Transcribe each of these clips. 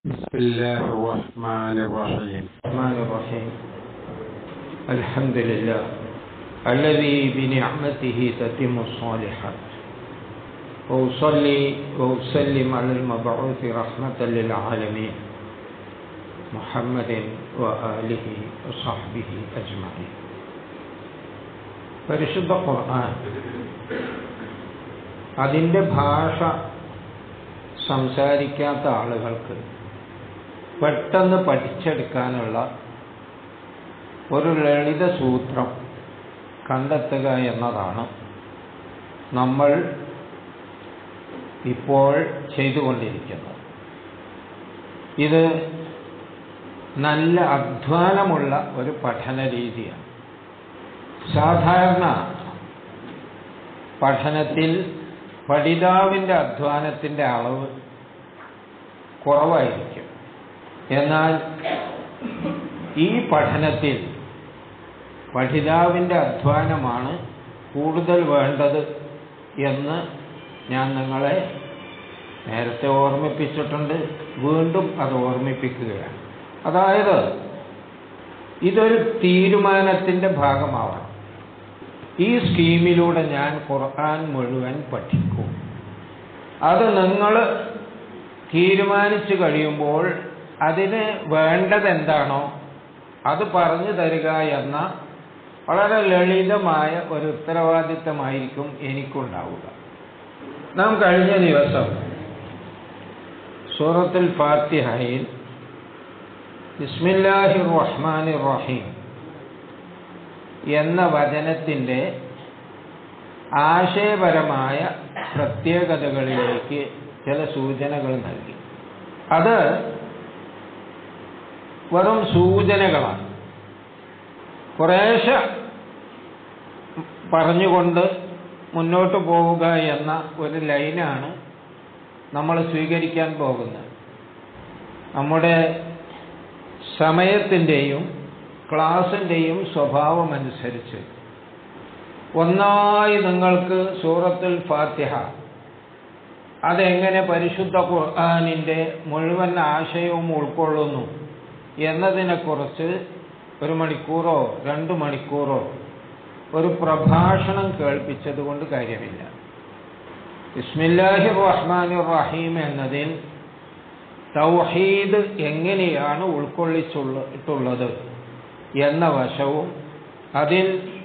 بسم الله الرحمن الرحيم الرحمن الرحيم الحمد لله الذي بنعمته تتم الصالحات وأصلي وأسلم على المبعوث رحمة للعالمين محمد وآله وصحبه أجمعين പരിശുദ്ധ ഖുർആൻ അതിൻ്റെ ഭാഷ സംസാരിക്കാത്ത ആളുകൾക്ക് പെട്ടെന്ന് പഠിച്ചെടുക്കാനുള്ള ഒരു ലളിത സൂത്രം കണ്ടെത്തുക എന്നതാണ് നമ്മൾ ഇപ്പോൾ ചെയ്തുകൊണ്ടിരിക്കുന്നത് ഇത് നല്ല അധ്വാനമുള്ള ഒരു പഠന രീതിയാണ് സാധാരണ പഠനത്തിൽ പഠിതാവിൻ്റെ അധ്വാനത്തിൻ്റെ അളവ് കുറവായിരിക്കും എന്നാൽ ഈ പഠനത്തിൽ പഠിതാവിൻ്റെ അധ്വാനമാണ് കൂടുതൽ വേണ്ടത് എന്ന് ഞാൻ നിങ്ങളെ നേരത്തെ ഓർമ്മിപ്പിച്ചിട്ടുണ്ട് വീണ്ടും അത് ഓർമ്മിപ്പിക്കുകയാണ് അതായത് ഇതൊരു തീരുമാനത്തിൻ്റെ ഭാഗമാവണം ഈ സ്കീമിലൂടെ ഞാൻ ഖുർആൻ മുഴുവൻ പഠിക്കും അത് നിങ്ങൾ തീരുമാനിച്ചു കഴിയുമ്പോൾ അതിന് വേണ്ടത് എന്താണോ അത് പറഞ്ഞു തരിക എന്ന വളരെ ലളിതമായ ഒരു ഉത്തരവാദിത്തമായിരിക്കും എനിക്കുണ്ടാവുക നാം കഴിഞ്ഞ ദിവസം സൂറത്തുൽ ഫാത്തിഹയിൽ ബിസ്മില്ലാഹിർ റഹ്മാനിർ റഹീം എന്ന വചനത്തിൻ്റെ ആശയപരമായ പ്രത്യേകതകളിലേക്ക് ചില സൂചനകൾ നൽകി അത് വെറും സൂചനകളാണ് കുറേശ്ശെ പറഞ്ഞുകൊണ്ട് മുന്നോട്ട് പോവുക എന്ന ഒരു ലൈനാണ് നമ്മൾ സ്വീകരിക്കാൻ പോകുന്നത് നമ്മുടെ സമയത്തിൻ്റെയും ക്ലാസിൻ്റെയും സ്വഭാവമനുസരിച്ച് ഒന്നായി നിങ്ങൾക്ക് സൂറത്തുൽ ഫാത്തിഹ അതെങ്ങനെ പരിശുദ്ധ ഖുർആാനിൻ്റെ മുഴുവൻ ആശയവും ഉൾക്കൊള്ളുന്നു എന്നതിനെക്കുറിച്ച് ഒരു മണിക്കൂറോ രണ്ട് മണിക്കൂറോ ഒരു പ്രഭാഷണം കേൾപ്പിച്ചത് കൊണ്ട് കാര്യമില്ല ഇസ്മില്ലാഹി റഹ്മാൻ റഹീം എന്നതിൽ തൗഹീദ് എങ്ങനെയാണ് ഉൾക്കൊള്ളിച്ചുള്ളത് എന്ന വശവും അതിൽ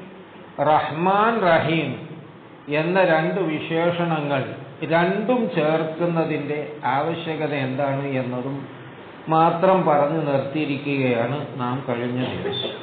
റഹ്മാൻ റഹീം എന്ന രണ്ട് വിശേഷണങ്ങൾ രണ്ടും ചേർക്കുന്നതിൻ്റെ ആവശ്യകത എന്താണ് എന്നതും മാത്രം പറഞ്ഞു നിർത്തിയിരിക്കുകയാണ് നാം കഴിഞ്ഞ ദിവസം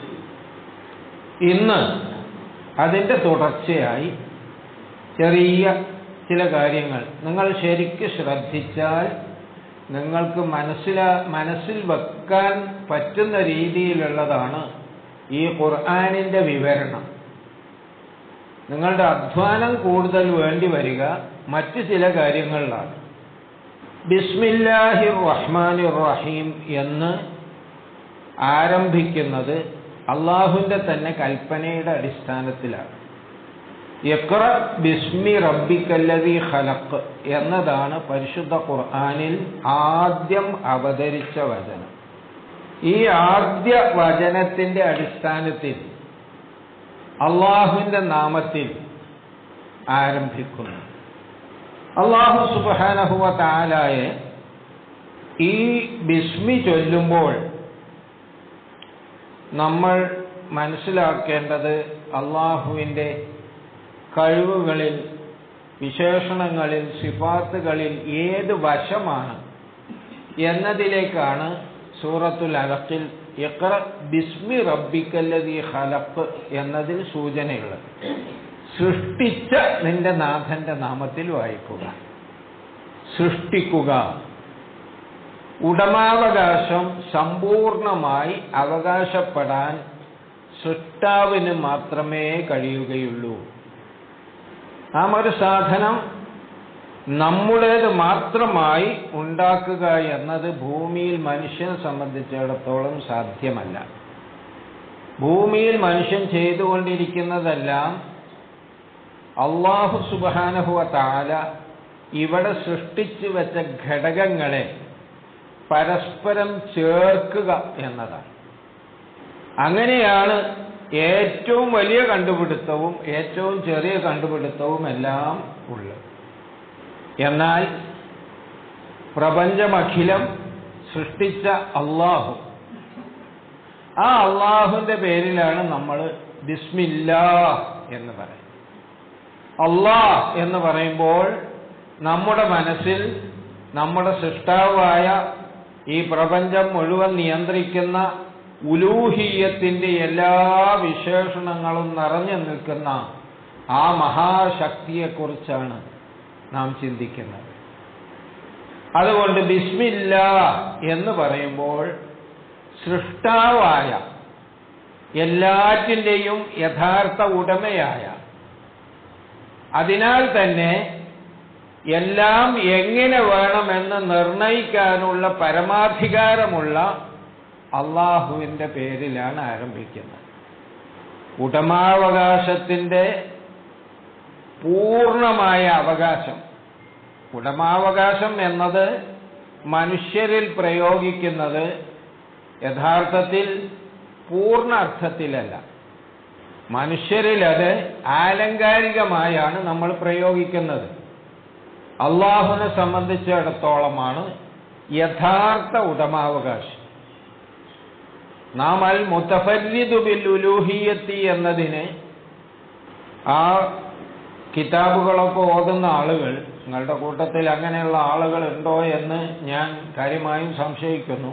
ഇന്ന് അതിൻ്റെ തുടർച്ചയായി ചെറിയ ചില കാര്യങ്ങൾ നിങ്ങൾ ശരിക്ക് ശ്രദ്ധിച്ചാൽ നിങ്ങൾക്ക് മനസ്സിലാ മനസ്സിൽ വെക്കാൻ പറ്റുന്ന രീതിയിലുള്ളതാണ് ഈ ഖുർആാനിൻ്റെ വിവരണം നിങ്ങളുടെ അധ്വാനം കൂടുതൽ വേണ്ടി വരിക മറ്റു ചില കാര്യങ്ങളിലാണ് ബിസ്മില്ലാഹി റഹ്മാനി റഹീം എന്ന് ആരംഭിക്കുന്നത് അള്ളാഹുവിൻ്റെ തന്നെ കൽപ്പനയുടെ അടിസ്ഥാനത്തിലാണ് യക്ര ബിസ്മി റബ്ബിക്കല്ലതി ഖലഖ് എന്നതാണ് പരിശുദ്ധ ഖുർആാനിൽ ആദ്യം അവതരിച്ച വചനം ഈ ആദ്യ വചനത്തിൻ്റെ അടിസ്ഥാനത്തിൽ അള്ളാഹുവിൻ്റെ നാമത്തിൽ ആരംഭിക്കുന്നു അള്ളാഹു സുബാനഹുവ താലായെ ഈ ബിസ്മി ചൊല്ലുമ്പോൾ നമ്മൾ മനസ്സിലാക്കേണ്ടത് അള്ളാഹുവിൻ്റെ കഴിവുകളിൽ വിശേഷണങ്ങളിൽ സിഫാത്തുകളിൽ ഏത് വശമാണ് എന്നതിലേക്കാണ് സൂറത്തുൽ അലക്കിൽ ഇഖ്ര ബിസ്മി റബ്ബിക്കല്ലതി ഖലഖ് എന്നതിൽ സൂചനയുള്ളത് സൃഷ്ടിച്ച നിന്റെ നാഥന്റെ നാമത്തിൽ വായിക്കുക സൃഷ്ടിക്കുക ഉടമാവകാശം സമ്പൂർണമായി അവകാശപ്പെടാൻ സൃഷ്ടാവിന് മാത്രമേ കഴിയുകയുള്ളൂ നാം ഒരു സാധനം നമ്മുടേത് മാത്രമായി ഉണ്ടാക്കുക എന്നത് ഭൂമിയിൽ മനുഷ്യനെ സംബന്ധിച്ചിടത്തോളം സാധ്യമല്ല ഭൂമിയിൽ മനുഷ്യൻ ചെയ്തുകൊണ്ടിരിക്കുന്നതെല്ലാം അള്ളാഹു സുബാനഹുവ താല ഇവിടെ സൃഷ്ടിച്ചു വെച്ച ഘടകങ്ങളെ പരസ്പരം ചേർക്കുക എന്നതാണ് അങ്ങനെയാണ് ഏറ്റവും വലിയ കണ്ടുപിടുത്തവും ഏറ്റവും ചെറിയ കണ്ടുപിടുത്തവും എല്ലാം ഉള്ളത് എന്നാൽ പ്രപഞ്ചമഖിലം സൃഷ്ടിച്ച അള്ളാഹു ആ അള്ളാഹുവിന്റെ പേരിലാണ് നമ്മൾ ബിസ്മില്ലാ എന്ന് പറയുന്നത് അള്ളാഹ് എന്ന് പറയുമ്പോൾ നമ്മുടെ മനസ്സിൽ നമ്മുടെ സൃഷ്ടാവായ ഈ പ്രപഞ്ചം മുഴുവൻ നിയന്ത്രിക്കുന്ന ഉലൂഹീയത്തിന്റെ എല്ലാ വിശേഷണങ്ങളും നിറഞ്ഞു നിൽക്കുന്ന ആ മഹാശക്തിയെക്കുറിച്ചാണ് നാം ചിന്തിക്കുന്നത് അതുകൊണ്ട് ബിസ്മില്ല എന്ന് പറയുമ്പോൾ സൃഷ്ടാവായ എല്ലാറ്റിൻ്റെയും യഥാർത്ഥ ഉടമയായ അതിനാൽ തന്നെ എല്ലാം എങ്ങനെ വേണമെന്ന് നിർണയിക്കാനുള്ള പരമാധികാരമുള്ള അള്ളാഹുവിൻ്റെ പേരിലാണ് ആരംഭിക്കുന്നത് ഉടമാവകാശത്തിൻ്റെ പൂർണ്ണമായ അവകാശം ഉടമാവകാശം എന്നത് മനുഷ്യരിൽ പ്രയോഗിക്കുന്നത് യഥാർത്ഥത്തിൽ പൂർണ്ണ അർത്ഥത്തിലല്ല മനുഷ്യരിൽ അത് ആലങ്കാരികമായാണ് നമ്മൾ പ്രയോഗിക്കുന്നത് അള്ളാഹുവിനെ സംബന്ധിച്ചിടത്തോളമാണ് യഥാർത്ഥ ഉടമാവകാശം നാം അൽ മുത്തഫരിദു ബിൽ ഉലൂഹിയത്തി എന്നതിന് ആ കിതാബുകളൊക്കെ ഓതുന്ന ആളുകൾ നിങ്ങളുടെ കൂട്ടത്തിൽ അങ്ങനെയുള്ള ആളുകൾ ഉണ്ടോ എന്ന് ഞാൻ കാര്യമായും സംശയിക്കുന്നു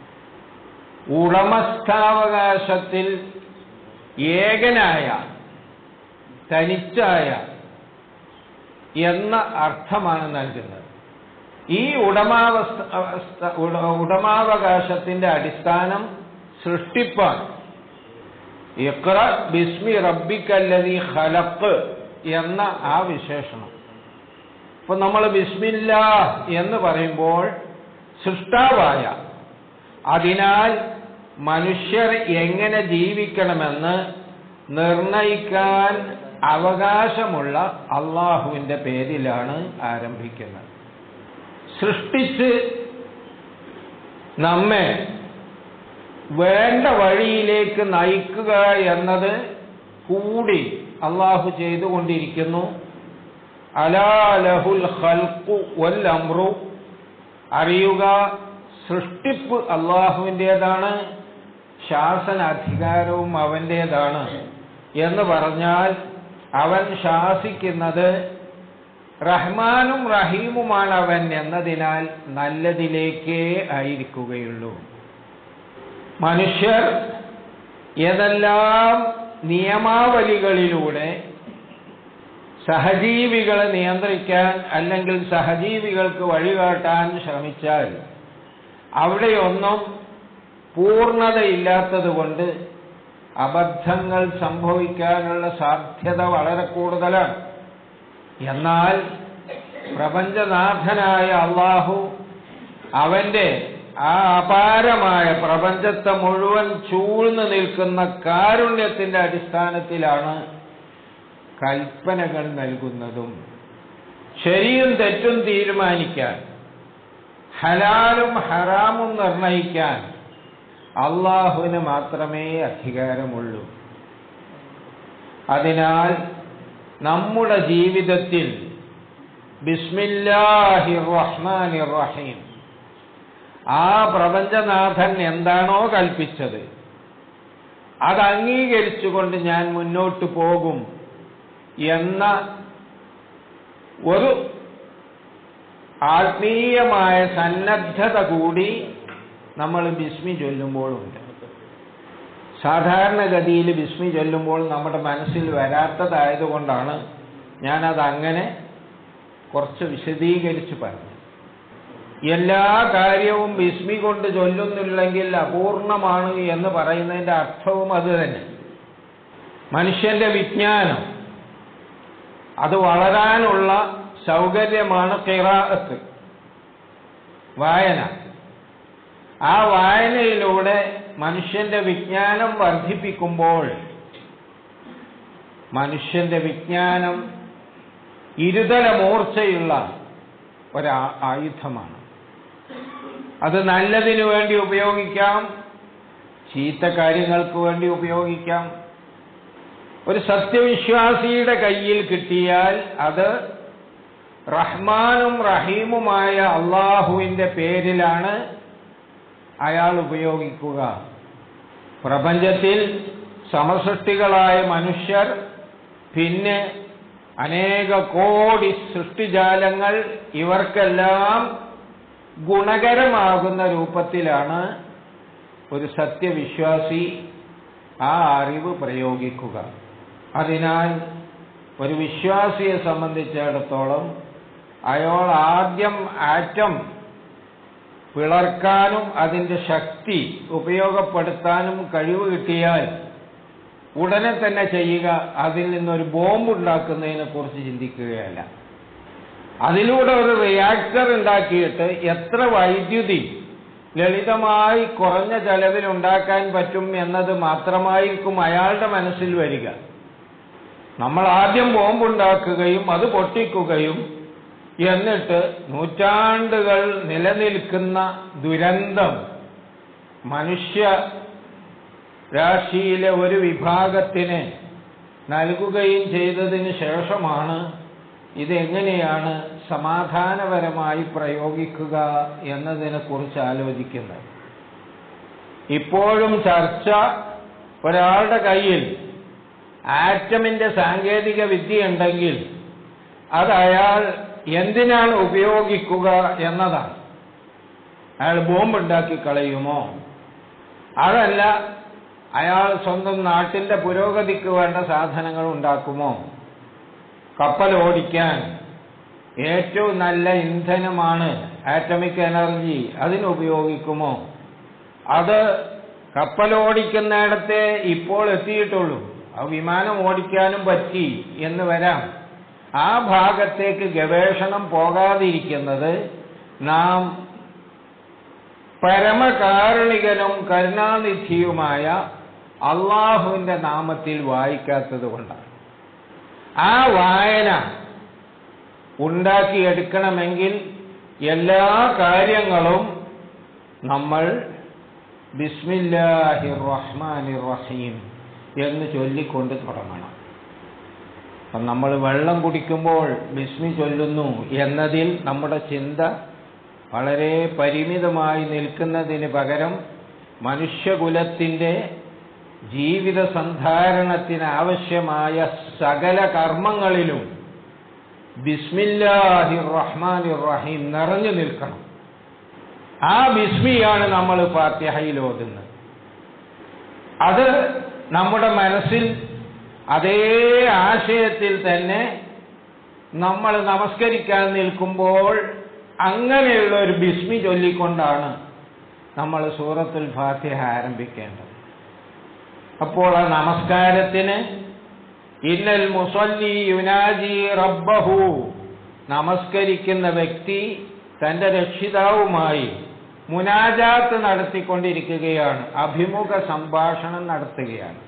ഉടമസ്ഥാവകാശത്തിൽ ഏകനായ തനിച്ചായ എന്ന അർത്ഥമാണ് നൽകുന്നത് ഈ ഉടമാവസ്ഥ അവസ്ഥ- ഉട- ഉടമാവകാശത്തിന്റെ അടിസ്ഥാനം സൃഷ്ടിപ്പാണ് ഇഖ്റ ബിസ്മി റബ്ബിക്കല്ലതി ഖലഖ് എന്ന ആ വിശേഷണം ഇപ്പൊ നമ്മൾ ബിസ്മില്ല എന്ന് പറയുമ്പോൾ സൃഷ്ടാവായ അതിനാൽ മനുഷ്യർ എങ്ങനെ ജീവിക്കണമെന്ന് നിർണയിക്കാൻ അവകാശമുള്ള അള്ളാഹുവിന്റെ പേരിലാണ് ആരംഭിക്കുന്നത് സൃഷ്ടിച്ച് നമ്മെ വേണ്ട വഴിയിലേക്ക് നയിക്കുക എന്നത് കൂടി അള്ളാഹു ചെയ്തുകൊണ്ടിരിക്കുന്നു അലാ ലഹുൽ ഖൽഖു വൽ അമ്രു അറിയുക സൃഷ്ടിപ്പ് അള്ളാഹുവിൻ്റെതാണ് ശാസനാധികാരവും അവൻ്റേതാണ് എന്ന് പറഞ്ഞാൽ അവൻ ശാസിക്കുന്നത് റഹ്മാനും റഹീമുമാണ് അവൻ എന്നതിനാൽ നല്ലതിലേക്കേ ആയിരിക്കുകയുള്ളൂ മനുഷ്യർ ഏതെല്ലാം നിയമാവലികളിലൂടെ സഹജീവികളെ നിയന്ത്രിക്കാൻ അല്ലെങ്കിൽ സഹജീവികൾക്ക് വഴികാട്ടാൻ ശ്രമിച്ചാൽ അവിടെയൊന്നും പൂർണ്ണതയില്ലാത്തതുകൊണ്ട് അബദ്ധങ്ങൾ സംഭവിക്കാനുള്ള സാധ്യത വളരെ കൂടുതലാണ് എന്നാൽ പ്രപഞ്ചനാഥനായ അള്ളാഹു അവന്റെ ആ അപാരമായ പ്രപഞ്ചത്തെ മുഴുവൻ ചൂഴ്ന്നു നിൽക്കുന്ന കാരുണ്യത്തിന്റെ അടിസ്ഥാനത്തിലാണ് കൽപ്പനകൾ നൽകുന്നതും ശരിയും തെറ്റും തീരുമാനിക്കാൻ ഹലാലും ഹറാമും നിർണയിക്കാൻ അള്ളാഹുവിന് മാത്രമേ അധികാരമുള്ളൂ അതിനാൽ നമ്മുടെ ജീവിതത്തിൽ ബിസ്മില്ലാഹി റഹ്മാനി റഹീം ആ പ്രപഞ്ചനാഥൻ എന്താണോ കൽപ്പിച്ചത് അത് അംഗീകരിച്ചുകൊണ്ട് ഞാൻ മുന്നോട്ട് പോകും എന്ന ഒരു ആത്മീയമായ സന്നദ്ധത കൂടി നമ്മൾ ബിസ്മി ചൊല്ലുമ്പോഴുണ്ട് സാധാരണഗതിയിൽ ബിസ്മി ചൊല്ലുമ്പോൾ നമ്മുടെ മനസ്സിൽ വരാത്തതായതുകൊണ്ടാണ് ഞാനത് അങ്ങനെ കുറച്ച് വിശദീകരിച്ച് പറഞ്ഞു എല്ലാ കാര്യവും ബിസ്മി കൊണ്ട് ചൊല്ലുന്നില്ലെങ്കിൽ അപൂർണമാണ് എന്ന് പറയുന്നതിന്റെ അർത്ഥവും അത് തന്നെ മനുഷ്യന്റെ വിജ്ഞാനം അത് വളരാനുള്ള സൗകര്യമാണ് കിറാഅത്ത് വായന ആ വായനയിലൂടെ മനുഷ്യന്റെ വിജ്ഞാനം വർദ്ധിപ്പിക്കുമ്പോൾ മനുഷ്യന്റെ വിജ്ഞാനം ഇരുതല മൂർച്ചയുള്ള ഒരു ആയുധമാണ് അത് നല്ലതിനു വേണ്ടി ഉപയോഗിക്കാം ചീത്ത കാര്യങ്ങൾക്ക് വേണ്ടി ഉപയോഗിക്കാം ഒരു സത്യവിശ്വാസിയുടെ കയ്യിൽ കിട്ടിയാൽ അത് റഹ്മാനും റഹീമുമായ അള്ളാഹുവിന്റെ പേരിലാണ് അയാൾ ഉപയോഗിക്കുക പ്രപഞ്ചത്തിൽ സമസൃഷ്ടികളായ മനുഷ്യർ പിന്നെ അനേക കോടി സൃഷ്ടിജാലങ്ങൾ ഇവർക്കെല്ലാം ഗുണകരമാകുന്ന രൂപത്തിലാണ് ഒരു സത്യവിശ്വാസി ആ അറിവ് പ്രയോഗിക്കുക അതിനാൽ ഒരു വിശ്വാസിയെ സംബന്ധിച്ചിടത്തോളം അയാൾ ആദ്യം ആറ്റം പിളർക്കാനും അതിന്റെ ശക്തി ഉപയോഗപ്പെടുത്താനും കഴിവ് കിട്ടിയാൽ ഉടനെ തന്നെ ചെയ്യുക അതിൽ നിന്നൊരു ബോംബ് ഉണ്ടാക്കുന്നതിനെ കുറിച്ച് ചിന്തിക്കുകയല്ല അതിലൂടെ ഒരു റിയാക്ടർ ഉണ്ടാക്കിയിട്ട് എത്ര വൈദ്യുതി ലളിതമായി കുറഞ്ഞ ചെലവിൽ ഉണ്ടാക്കാൻ പറ്റും എന്നത് മാത്രമായിരിക്കും അയാളുടെ മനസ്സിൽ വരിക നമ്മൾ ആദ്യം ബോംബുണ്ടാക്കുകയും അത് പൊട്ടിക്കുകയും എന്നിട്ട് നൂറ്റാണ്ടുകൾ നിലനിൽക്കുന്ന ദുരന്തം മനുഷ്യ രാശിയിലെ ഒരു വിഭാഗത്തിന് നൽകുകയും ചെയ്തതിന് ശേഷമാണ് ഇതെങ്ങനെയാണ് സമാധാനപരമായി പ്രയോഗിക്കുക എന്നതിനെ കുറിച്ച് ആലോചിക്കുന്നത് ഇപ്പോഴും ചർച്ച ഒരാളുടെ കയ്യിൽ ആറ്റമിന്റെ സാങ്കേതിക വിദ്യ ഉണ്ടെങ്കിൽ അത് അയാൾ എന്തിനാണ് ഉപയോഗിക്കുക എന്നതാണ് അയാൾ ബോംബ് ഉണ്ടാക്കി കളയുമോ അതല്ല അയാൾ സ്വന്തം നാട്ടിന്റെ പുരോഗതിക്ക് വേണ്ട സാധനങ്ങൾ ഉണ്ടാക്കുമോ കപ്പൽ ഓടിക്കാൻ ഏറ്റവും നല്ല ഇന്ധനമാണ് ആറ്റമിക് എനർജി അതിനുപയോഗിക്കുമോ അത് കപ്പൽ ഓടിക്കുന്നിടത്തെ ഇപ്പോൾ എത്തിയിട്ടുള്ളൂ ആ വിമാനം ഓടിക്കാനും പറ്റി എന്ന് വരാം ആ ഭാഗത്തേക്ക് ഗവേഷണം പോകാതിരിക്കുന്നത് നാം പരമകാരുണികനും കരുണാനിധിയുമായ അള്ളാഹുവിന്റെ നാമത്തിൽ വായിക്കാത്തത് കൊണ്ടാണ് ആ വായന ഉണ്ടാക്കിയെടുക്കണമെങ്കിൽ എല്ലാ കാര്യങ്ങളും നമ്മൾ ബിസ്മില്ലാഹി റഹ്മാനി റഹീം എന്ന് ചൊല്ലിക്കൊണ്ട് തുടങ്ങണം അപ്പം നമ്മൾ വെള്ളം കുടിക്കുമ്പോൾ ബിസ്മി ചൊല്ലുന്നു എന്നതിൽ നമ്മുടെ ചിന്ത വളരെ പരിമിതമായി നിൽക്കുന്നതിന് പകരം മനുഷ്യകുലത്തിൻ്റെ ജീവിത സന്ധാരണത്തിന് ആവശ്യമായ സകല കർമ്മങ്ങളിലും ബിസ്മില്ലാഹി റഹ്മാനി റഹീം നിറഞ്ഞു നിൽക്കണം ആ ബിസ്മിയാണ് നമ്മൾ ഫാത്തിഹയിൽ ഓതുന്നത് അത് നമ്മുടെ മനസ്സിൽ അതേ ആശയത്തിൽ തന്നെ നമ്മൾ നമസ്കരിക്കാൻ നിൽക്കുമ്പോൾ അങ്ങനെയുള്ള ഒരു ബിസ്മി ചൊല്ലിക്കൊണ്ടാണ് നമ്മൾ സൂറത്തുൽ ഫാത്തിഹ ആരംഭിക്കേണ്ടത് അപ്പോൾ ആ നമസ്കാരത്തിന് ഇന്നൽ മുസല്ലി യുനാജി റബ്ബഹു നമസ്കരിക്കുന്ന വ്യക്തി തന്റെ രക്ഷിതാവുമായി മുനാജാത്ത് നടത്തിക്കൊണ്ടിരിക്കുകയാണ് അഭിമുഖ സംഭാഷണം നടത്തുകയാണ്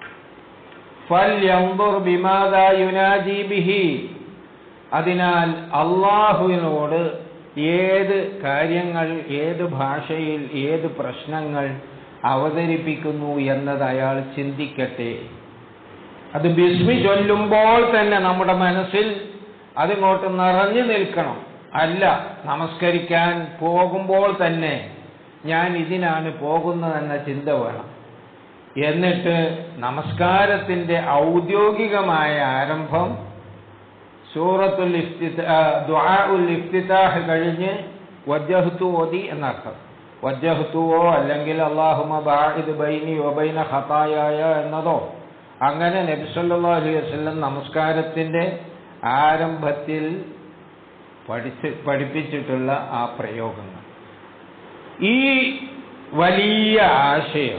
ഫൽയൻദുർ ബിമാദാ യുനാജി ബിഹി അതിനാൽ അള്ളാഹുവിനോട് ഏത് കാര്യങ്ങൾ ഏത് ഭാഷയിൽ ഏത് പ്രശ്നങ്ങൾ അവതരിപ്പിക്കുന്നു എന്നത് അയാൾ ചിന്തിക്കട്ടെ അത് ബിസ്മി ചൊല്ലുമ്പോൾ തന്നെ നമ്മുടെ മനസ്സിൽ അതിങ്ങോട്ട് നിറഞ്ഞു നിൽക്കണം അല്ല നമസ്കരിക്കാൻ പോകുമ്പോൾ തന്നെ ഞാൻ ഇതിനാണ് പോകുന്നതെന്ന ചിന്ത വേണം എന്നിട്ട് നമസ്കാരത്തിന്റെ ഔദ്യോഗികമായ ആരംഭം സൂറത്തുൽ ദുആഉൽ ഇഫ്തിതാഹ് കഴിഞ്ഞ് വജ്ജഹ്തു ഓതി എന്നർത്ഥം വജ്ജഹ്തുവോ അല്ലെങ്കിൽ അള്ളാഹുമ ബാഇദ് ബൈനി വബൈന ഖതായായ എന്നതോ അങ്ങനെ നബിസല്ലാ അലൈഹി വസല്ലം നമസ്കാരത്തിന്റെ ആരംഭത്തിൽ പഠിച്ച് പഠിപ്പിച്ചിട്ടുള്ള ആ പ്രയോഗങ്ങൾ ഈ വലിയ ആശയം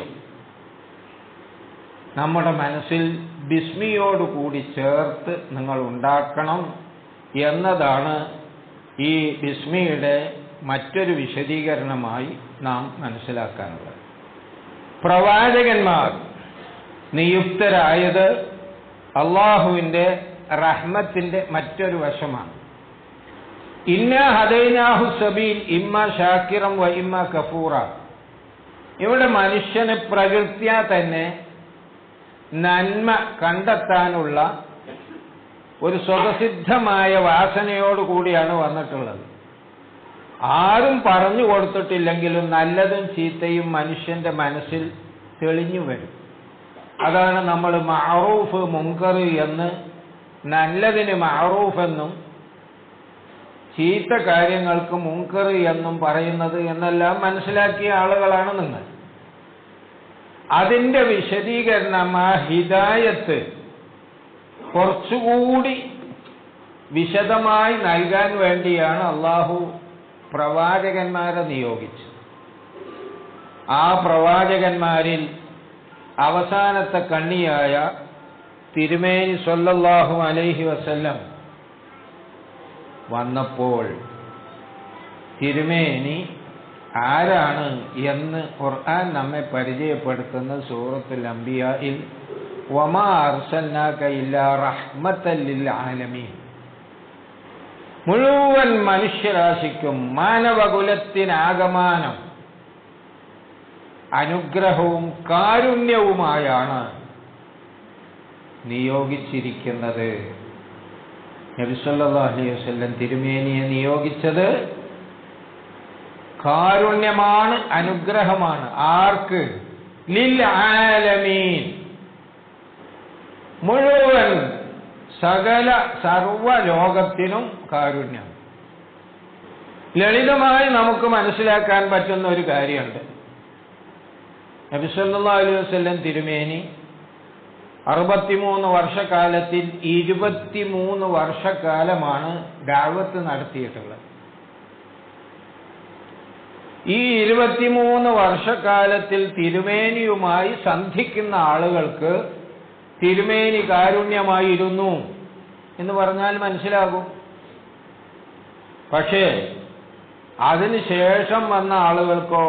നമ്മുടെ മനസ്സിൽ ബിസ്മിയോടുകൂടി ചേർത്ത് നിങ്ങൾ ഉണ്ടാക്കണം എന്നതാണ് ഈ ബിസ്മിയുടെ മറ്റൊരു വിശദീകരണമായി നാം മനസ്സിലാക്കാനുള്ളത് പ്രവാചകന്മാർ നിയുക്തരായത് അള്ളാഹുവിൻ്റെ റഹ്മത്തിൻ്റെ മറ്റൊരു വശമാണ് ഇന്ന ഹദൈനാഹു സബീൽ ഇമ്മ ഷാക്കിറം വ ഇമ്മ കഫൂറ ഇവിടെ മനുഷ്യന് പ്രകൃത്യ തന്നെ നന്മ കണ്ടെത്താനുള്ള ഒരു സ്വതസിദ്ധമായ വാസനയോടുകൂടിയാണ് വന്നിട്ടുള്ളത് ആരും പറഞ്ഞു കൊടുത്തിട്ടില്ലെങ്കിലും നല്ലതും ചീത്തയും മനുഷ്യന്റെ മനസ്സിൽ തെളിഞ്ഞു വരും അതാണ് നമ്മൾ മഅറൂഫ് മുങ്കർ എന്ന് നല്ലതിന് മഅറൂഫ് എന്നും ചീത്ത കാര്യങ്ങൾക്ക് മുങ്കർ എന്നും പറയുന്നത് എന്നെല്ലാം മനസ്സിലാക്കിയ ആളുകളാണ് നിങ്ങൾ അതിന്റെ വിശദീകരണം ആ ഹിദായത്ത് കുറച്ചുകൂടി വിശദമായി നൽകാൻ വേണ്ടിയാണ് അള്ളാഹു പ്രവാചകന്മാരെ നിയോഗിച്ചത് ആ പ്രവാചകന്മാരിൽ അവസാനത്തെ കണ്ണിയായ തിരുമേനി സല്ലല്ലാഹു അലൈഹി വസല്ലം വന്നപ്പോൾ തിരുമേനി ആരാണ് എന്ന് ഖുർആൻ നമ്മെ പരിചയപ്പെടുത്തുന്ന സൂറത്തുൽ അംബിയയിൽ വമാ അർസൽനാക ഇല്ലാ റഹ്മത്തൽ ലിൽ ആലമീൻ മുഴുവൻ മനുഷ്യരാശിക്കും മാനവകുലത്തിനാകമാനം അനുഗ്രഹവും കാരുണ്യവുമായാണ് നിയോഗിച്ചിരിക്കുന്നത് നബിസല്ലാ അലൈഹി വസല്ലം തിരുമേനിയെ നിയോഗിച്ചത് കാരുണ്യമാണ് അനുഗ്രഹമാണ് ആർക്ക് ലിൽ ആലമീൻ മുഴുവൻ സകല സർവലോകത്തിനും കാരുണ്യം ലളിതമായി നമുക്ക് മനസ്സിലാക്കാൻ പറ്റുന്ന ഒരു കാര്യമുണ്ട് നബിസല്ലാ അലൈഹി വസല്ലം തിരുമേനി അറുപത്തിമൂന്ന് വർഷക്കാലത്തിൽ ഇരുപത്തിമൂന്ന് വർഷക്കാലമാണ് ദാവത്ത് നടത്തിയിട്ടുള്ളത് ഈ ഇരുപത്തിമൂന്ന് വർഷക്കാലത്തിൽ തിരുമേനിയുമായി സന്ധിക്കുന്ന ആളുകൾക്ക് തിരുമേനി കാരുണ്യമായിരുന്നു എന്ന് പറഞ്ഞാൽ മനസ്സിലാകും പക്ഷേ അതിനുശേഷം വന്ന ആളുകൾക്കോ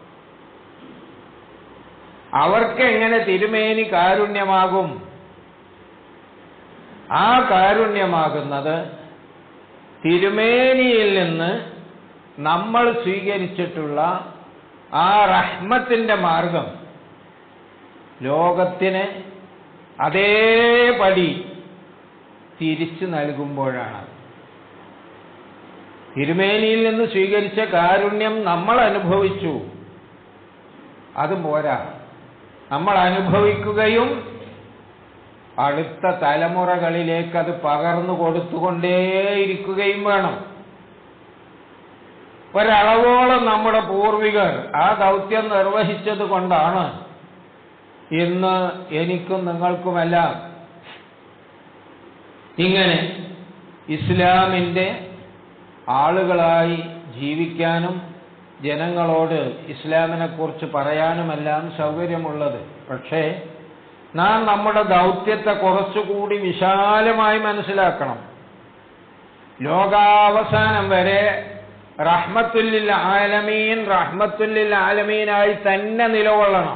അവർക്ക് എങ്ങനെ തിരുമേനി കാരുണ്യമാകും ആ കാരുണ്യമാകുന്നത് തിരുമേനിയിൽ നിന്ന് നമ്മൾ സ്വീകരിച്ചിട്ടുള്ള ആ റഹ്മത്തിന്റെ മാർഗം ലോകത്തിന് അതേപടി തിരിച്ചു നൽകുമ്പോഴാണ് തിരുമേനിയിൽ നിന്ന് സ്വീകരിച്ച കാരുണ്യം നമ്മൾ അനുഭവിച്ചു അതും പോരാ നമ്മൾ അനുഭവിക്കുകയും അടുത്ത തലമുറകളിലേക്ക് അത് പകർന്നു കൊടുത്തുകൊണ്ടേയിരിക്കുകയും വേണം ഒരളവോളം നമ്മുടെ പൂർവികർ ആ ദൗത്യം നിർവഹിച്ചത് കൊണ്ടാണ് ഇന്ന് എനിക്കും നിങ്ങൾക്കുമെല്ലാം ഇങ്ങനെ ഇസ്ലാമിൻ്റെ ആളുകളായി ജീവിക്കാനും ജനങ്ങളോട് ഇസ്ലാമിനെ കുറിച്ച് പറയാനുമെല്ലാം സൗകര്യമുള്ളത് പക്ഷേ നാം നമ്മുടെ ദൗത്യത്തെ കുറച്ചുകൂടി വിശാലമായി മനസ്സിലാക്കണം ലോകാവസാനം വരെ റഹ്മത്തുല്ലിൽ ആലമീൻ റഹ്മത്തുല്ലിൽ ആലമീനായി തന്നെ നിലകൊള്ളണം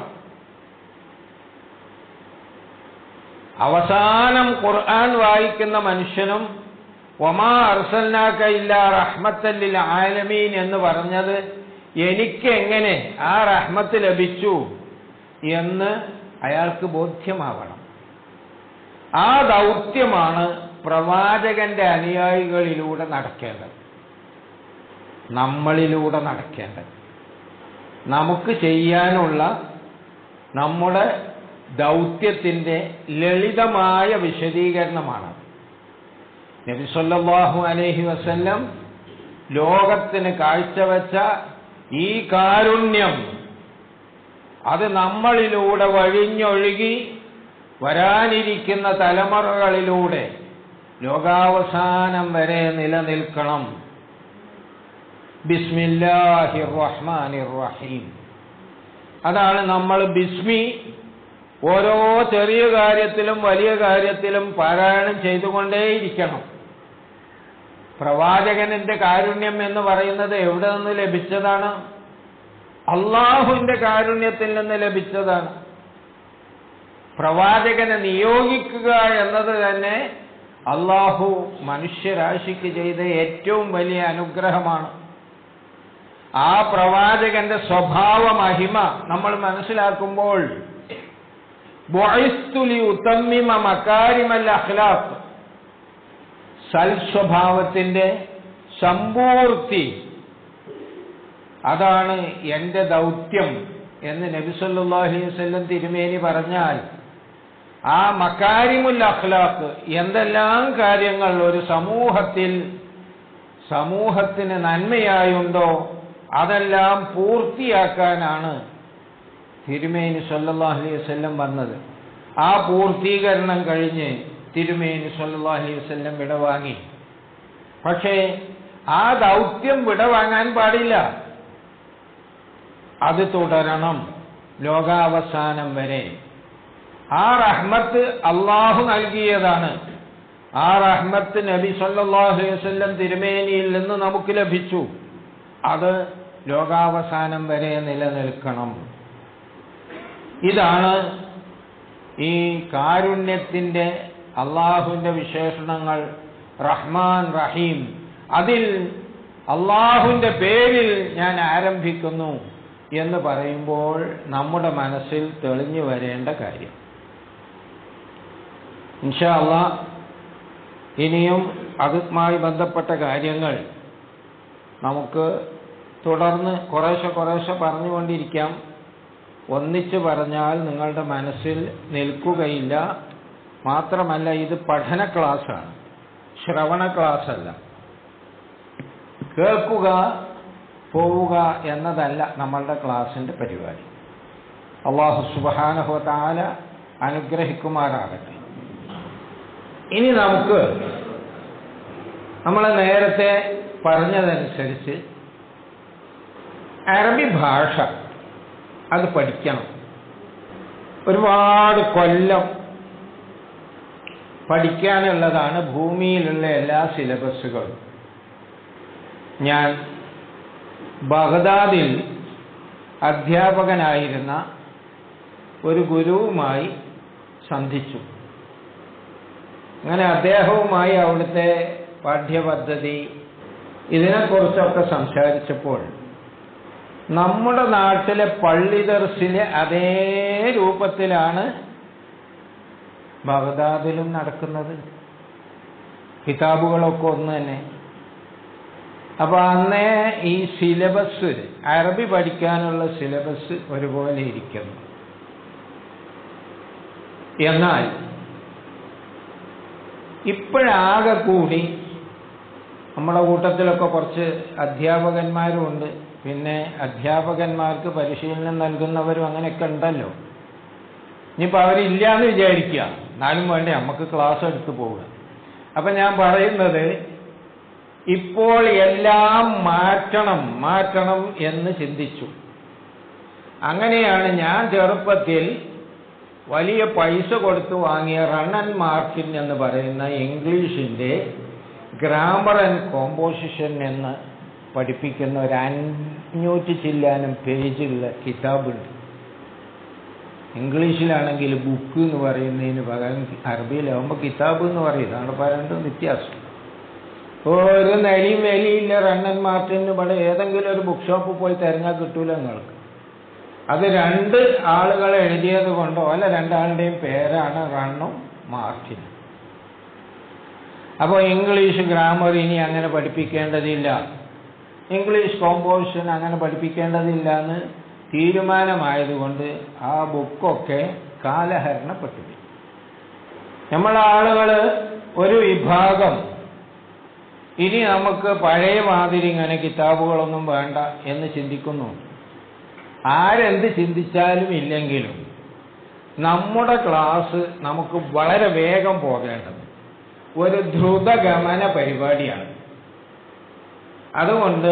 അവസാനം ഖുർആൻ വായിക്കുന്ന മനുഷ്യനും ഒമാ അർസൽനാക്ക ഇല്ല റഹ്മത്തല്ലിൽ ആലമീൻ എന്ന് പറഞ്ഞത് എനിക്ക് എങ്ങനെ ആ റഹ്മത്ത് ലഭിച്ചു എന്ന് അയാൾക്ക് ബോധ്യമാവണം ആ ദൗത്യമാണ് പ്രവാചകന്റെ അനുയായികളിലൂടെ നടക്കേണ്ടത് നമ്മളിലൂടെ നടക്കേണ്ടത് നമുക്ക് ചെയ്യാനുള്ള നമ്മുടെ ദൗത്യത്തിന്റെ ലളിതമായ വിശദീകരണമാണ് നബിസല്ലാഹു അലൈഹി വസല്ലം ലോകത്തിന് കാഴ്ചവെച്ച ഈ കാരുണ്യം അത് നമ്മളിലൂടെ വഴിഞ്ഞൊഴുകി വരാനിരിക്കുന്ന തലമുറകളിലൂടെ ലോകാവസാനം വരെ നിലനിൽക്കണം ബിസ്മില്ലാഹിർ റഹ്മാനിർ റഹീം അതാണ് നമ്മൾ ബിസ്മി ഓരോ ചെറിയ കാര്യത്തിലും വലിയ കാര്യത്തിലും പാരായണം ചെയ്തുകൊണ്ടേയിരിക്കണം പ്രവാചകനിന്റെ കാരുണ്യം എന്ന് പറയുന്നത് എവിടെ നിന്ന് ലഭിച്ചതാണ് അള്ളാഹുവിന്റെ കാരുണ്യത്തിൽ നിന്ന് ലഭിച്ചതാണ് പ്രവാചകനെ നിയോഗിക്കുക എന്നത് തന്നെ അള്ളാഹു മനുഷ്യരാശിക്ക് ചെയ്ത ഏറ്റവും വലിയ അനുഗ്രഹമാണ് ആ പ്രവാചകന്റെ സ്വഭാവ മഹിമ നമ്മൾ മനസ്സിലാക്കുമ്പോൾ ബൊയ്സ്തുലി ഉത്തമ്മിമ മക്കാരിമൽ അഖ്ലാഖ് സൽസ്വഭാവത്തിന്റെ സമ്പൂർത്തി അതാണ് എന്റെ ദൗത്യം എന്ന് നബി സല്ലല്ലാഹു അലൈഹി വസല്ലം തിരുമേനി പറഞ്ഞാൽ ആ മക്കാരിമുൽ അഖ്ലാഖ് എന്തെല്ലാം കാര്യങ്ങൾ ഒരു സമൂഹത്തിൽ സമൂഹത്തിന് നന്മയായുണ്ടോ അതെല്ലാം പൂർത്തിയാക്കാനാണ് തിരുമേനി സല്ലല്ലാഹു അലൈഹി വസല്ലം വന്നത് ആ പൂർത്തീകരണം കഴിഞ്ഞ് തിരുമേനി സല്ലല്ലാഹു അലൈഹി വസല്ലം വിടവാങ്ങി പക്ഷേ ആ ദൗത്യം വിടവാങ്ങാൻ പാടില്ല അത് തുടരണം ലോകാവസാനം വരെ ആ റഹ്മത്ത് അള്ളാഹു നൽകിയതാണ് ആ റഹ്മത്ത് നബി സല്ലല്ലാഹു അലൈഹി വസല്ലം തിരുമേനിയിൽ നിന്ന് നമുക്ക് ലഭിച്ചു അത് ലോകാവസാനം വരെ നിലനിൽക്കണം ഇതാണ് ഈ കാരുണ്യത്തിന്റെ അള്ളാഹുവിന്റെ വിശേഷണങ്ങൾ റഹ്മാൻ റഹീം അതിൽ അള്ളാഹുവിന്റെ പേരിൽ ഞാൻ ആരംഭിക്കുന്നു എന്ന് പറയുമ്പോൾ നമ്മുടെ മനസ്സിൽ തെളിഞ്ഞു വരേണ്ട കാര്യം ഇൻഷാ അള്ളാ ഇനിയും അതുമായി ബന്ധപ്പെട്ട കാര്യങ്ങൾ നമുക്ക് തുടർന്ന് കുറേശ്ശെ കുറേശ്ശെ പറഞ്ഞുകൊണ്ടിരിക്കാം ഒന്നിച്ച് പറഞ്ഞാൽ നിങ്ങളുടെ മനസ്സിൽ നിൽക്കുകയില്ല മാത്രമല്ല ഇത് പഠന ക്ലാസ്സാണ് ശ്രവണ ക്ലാസ് അല്ല കേൾക്കുക പോവുക എന്നതല്ല നമ്മളുടെ ക്ലാസിന്റെ പരിപാടി അള്ളാഹു സുബാനഹു താല അനുഗ്രഹിക്കുമാറാകട്ടെ ഇനി നമുക്ക് നമ്മൾ നേരത്തെ പറഞ്ഞതനുസരിച്ച് അറബി ഭാഷ അത് പഠിക്കണം ഒരുപാട് കൊല്ലം പഠിക്കാനുള്ളതാണ് ഭൂമിയിലുള്ള എല്ലാ സിലബസുകളും ഞാൻ ബഗ്ദാദിൽ അധ്യാപകനായിരുന്ന ഒരു ഗുരുവുമായി സന്ധിച്ചു അങ്ങനെ അദ്ദേഹവുമായി അവിടുത്തെ പാഠ്യപദ്ധതി ഇതിനെക്കുറിച്ചൊക്കെ സംസാരിച്ചപ്പോൾ നമ്മുടെ നാട്ടിലെ പള്ളി ദർസിലെ അതേ രൂപത്തിലാണ് ബഗ്ദാദിലും നടക്കുന്നത് കിതാബുകളൊക്കെ ഒന്ന് തന്നെ അപ്പൊ അന്നേ ഈ സിലബസ് അറബി പഠിക്കാനുള്ള സിലബസ് ഒരുപോലെ ഇരിക്കുന്നു എന്നാൽ ഇപ്പോഴാകെ കൂടി നമ്മുടെ കൂട്ടത്തിലൊക്കെ കുറച്ച് അധ്യാപകന്മാരുമുണ്ട് പിന്നെ അധ്യാപകന്മാർക്ക് പരിശീലനം നൽകുന്നവരും അങ്ങനെയൊക്കെ ഉണ്ടല്ലോ ഇനിയിപ്പോൾ അവരില്ല എന്ന് വിചാരിക്കുക എന്നാലും വേണ്ടേ നമുക്ക് ക്ലാസ് എടുത്തു പോവുക അപ്പം ഞാൻ പറയുന്നത് ഇപ്പോൾ എല്ലാം മാറ്റണം മാറ്റണം എന്ന് ചിന്തിച്ചു അങ്ങനെയാണ് ഞാൻ ചെറുപ്പത്തിൽ വലിയ പൈസ കൊടുത്ത് വാങ്ങിയ റൺ ആൻഡ് മാർക്കിൻ എന്ന് പറയുന്ന ഇംഗ്ലീഷിന്റെ ഗ്രാമർ ആൻഡ് കോമ്പോസിഷൻ എന്ന് പഠിപ്പിക്കുന്ന ഒരു അഞ്ഞൂറ്റി ചില്ലാനും പേജുള്ള കിതാബുണ്ട് ഇംഗ്ലീഷിലാണെങ്കിൽ ബുക്ക് എന്ന് പറയുന്നതിന് പകരം അറബിയിലാവുമ്പോൾ കിതാബ് എന്ന് പറയും ഇതാണ് പറയുന്നത് വ്യത്യാസം ഒരു നെലിയും വെലിയില്ല റണ്ണൻ മാർട്ടിന് ഇവിടെ ഏതെങ്കിലും ഒരു ബുക്ക് ഷോപ്പിൽ പോയി തിരഞ്ഞാൽ കിട്ടൂല നിങ്ങൾക്ക് അത് രണ്ട് ആളുകൾ എഴുതിയത് കൊണ്ടോ അല്ല രണ്ടാളുടെയും പേരാണ് റണ്ണും മാർട്ടിനും അപ്പോൾ ഇംഗ്ലീഷ് ഗ്രാമർ ഇനി അങ്ങനെ പഠിപ്പിക്കേണ്ടതില്ല ഇംഗ്ലീഷ് കോമ്പോസിഷൻ അങ്ങനെ പഠിപ്പിക്കേണ്ടതില്ല എന്ന് തീരുമാനമായതുകൊണ്ട് ആ ബുക്കൊക്കെ കാലഹരണപ്പെട്ടു നമ്മളെ ആളുകൾ ഒരു വിഭാഗം ഇനി നമുക്ക് പഴയ മാതിരി ഇങ്ങനെ കിതാബുകളൊന്നും വേണ്ട എന്ന് ചിന്തിക്കുന്നു ആരെന്ത് ചിന്തിച്ചാലും ഇല്ലെങ്കിലും നമ്മുടെ ക്ലാസ് നമുക്ക് വളരെ വേഗം പോകേണ്ടത് ഒരു ദ്രുതഗമന പരിപാടിയാണ് അതുകൊണ്ട്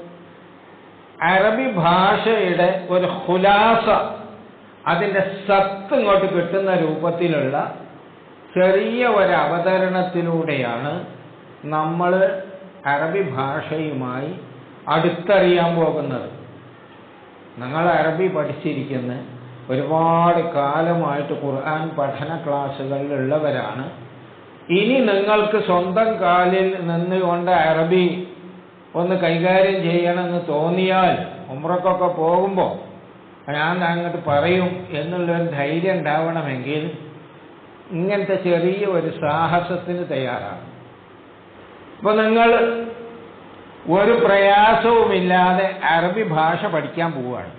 അറബി ഭാഷയുടെ ഒരു ഹുലാസ അതിൻ്റെ സത്ത് ഇങ്ങോട്ട് കിട്ടുന്ന രൂപത്തിലുള്ള ചെറിയ ഒരു അവതരണത്തിലൂടെയാണ് നമ്മൾ അറബി ഭാഷയുമായി അടുത്തറിയാൻ പോകുന്നത് നിങ്ങൾ അറബി പഠിച്ചിരിക്കുന്ന ഒരുപാട് കാലമായിട്ട് ഖുർആൻ പഠന ക്ലാസ്സുകളിലുള്ളവരാണ് ഇനി നിങ്ങൾക്ക് സ്വന്തം കാലിൽ നിന്നുകൊണ്ട് അറബി ഒന്ന് കൈകാര്യം ചെയ്യണമെന്ന് തോന്നിയാൽ ഉമ്രക്കൊക്കെ പോകുമ്പോൾ ഞാൻ അങ്ങോട്ട് പറയും എന്നുള്ളൊരു ധൈര്യം ഉണ്ടാവണമെങ്കിൽ ഇങ്ങനത്തെ ചെറിയ ഒരു സാഹസത്തിന് തയ്യാറാണ് ഇപ്പൊ നിങ്ങൾ ഒരു പ്രയാസവുമില്ലാതെ അറബി ഭാഷ പഠിക്കാൻ പോവുകയാണ്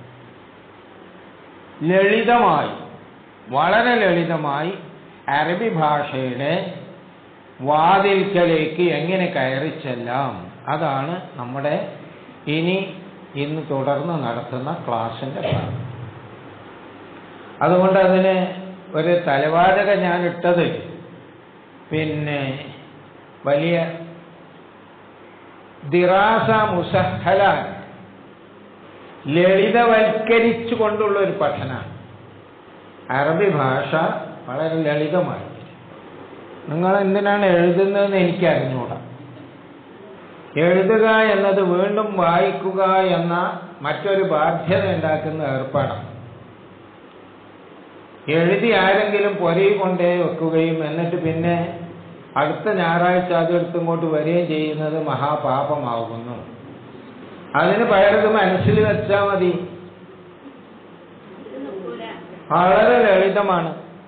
ലളിതമായി വളരെ ലളിതമായി അറബി ഭാഷയുടെ വാതിൽക്കലേക്ക് എങ്ങനെ കയറി ചെല്ലാം അതാണ് നമ്മുടെ ഇനി ഇന്ന് തുടർന്ന് നടത്തുന്ന ക്ലാസിന്റെ ഭാഗം അതുകൊണ്ട് അതിന് ഒരു തലവാചക ഞാൻ ഇട്ടത് പിന്നെ വലിയ ദിറാസ മുസഹല ലളിതവൽക്കരിച്ചു കൊണ്ടുള്ള ഒരു പഠനമാണ് അറബി ഭാഷ വളരെ ലളിതമായി നിങ്ങൾ എന്തിനാണ് എഴുതുന്നതെന്ന് എനിക്ക് അറിഞ്ഞുകൂടാ എഴുതുക എന്നത് വീണ്ടും വായിക്കുക എന്ന മറ്റൊരു ബാധ്യത ഉണ്ടാക്കുന്ന ഏർപ്പാടാണ് എഴുതി ആരെങ്കിലും പൊരയിൽ കൊണ്ടേ വെക്കുകയും എന്നിട്ട് പിന്നെ അടുത്ത ഞായറാഴ്ച അതെടുത്ത് ഇങ്ങോട്ട് വരികയും ചെയ്യുന്നത് മഹാപാപമാകുന്നു അതിന് പകരത് മനസ്സിൽ വെച്ചാൽ മതി വളരെ ലളിതമാണ്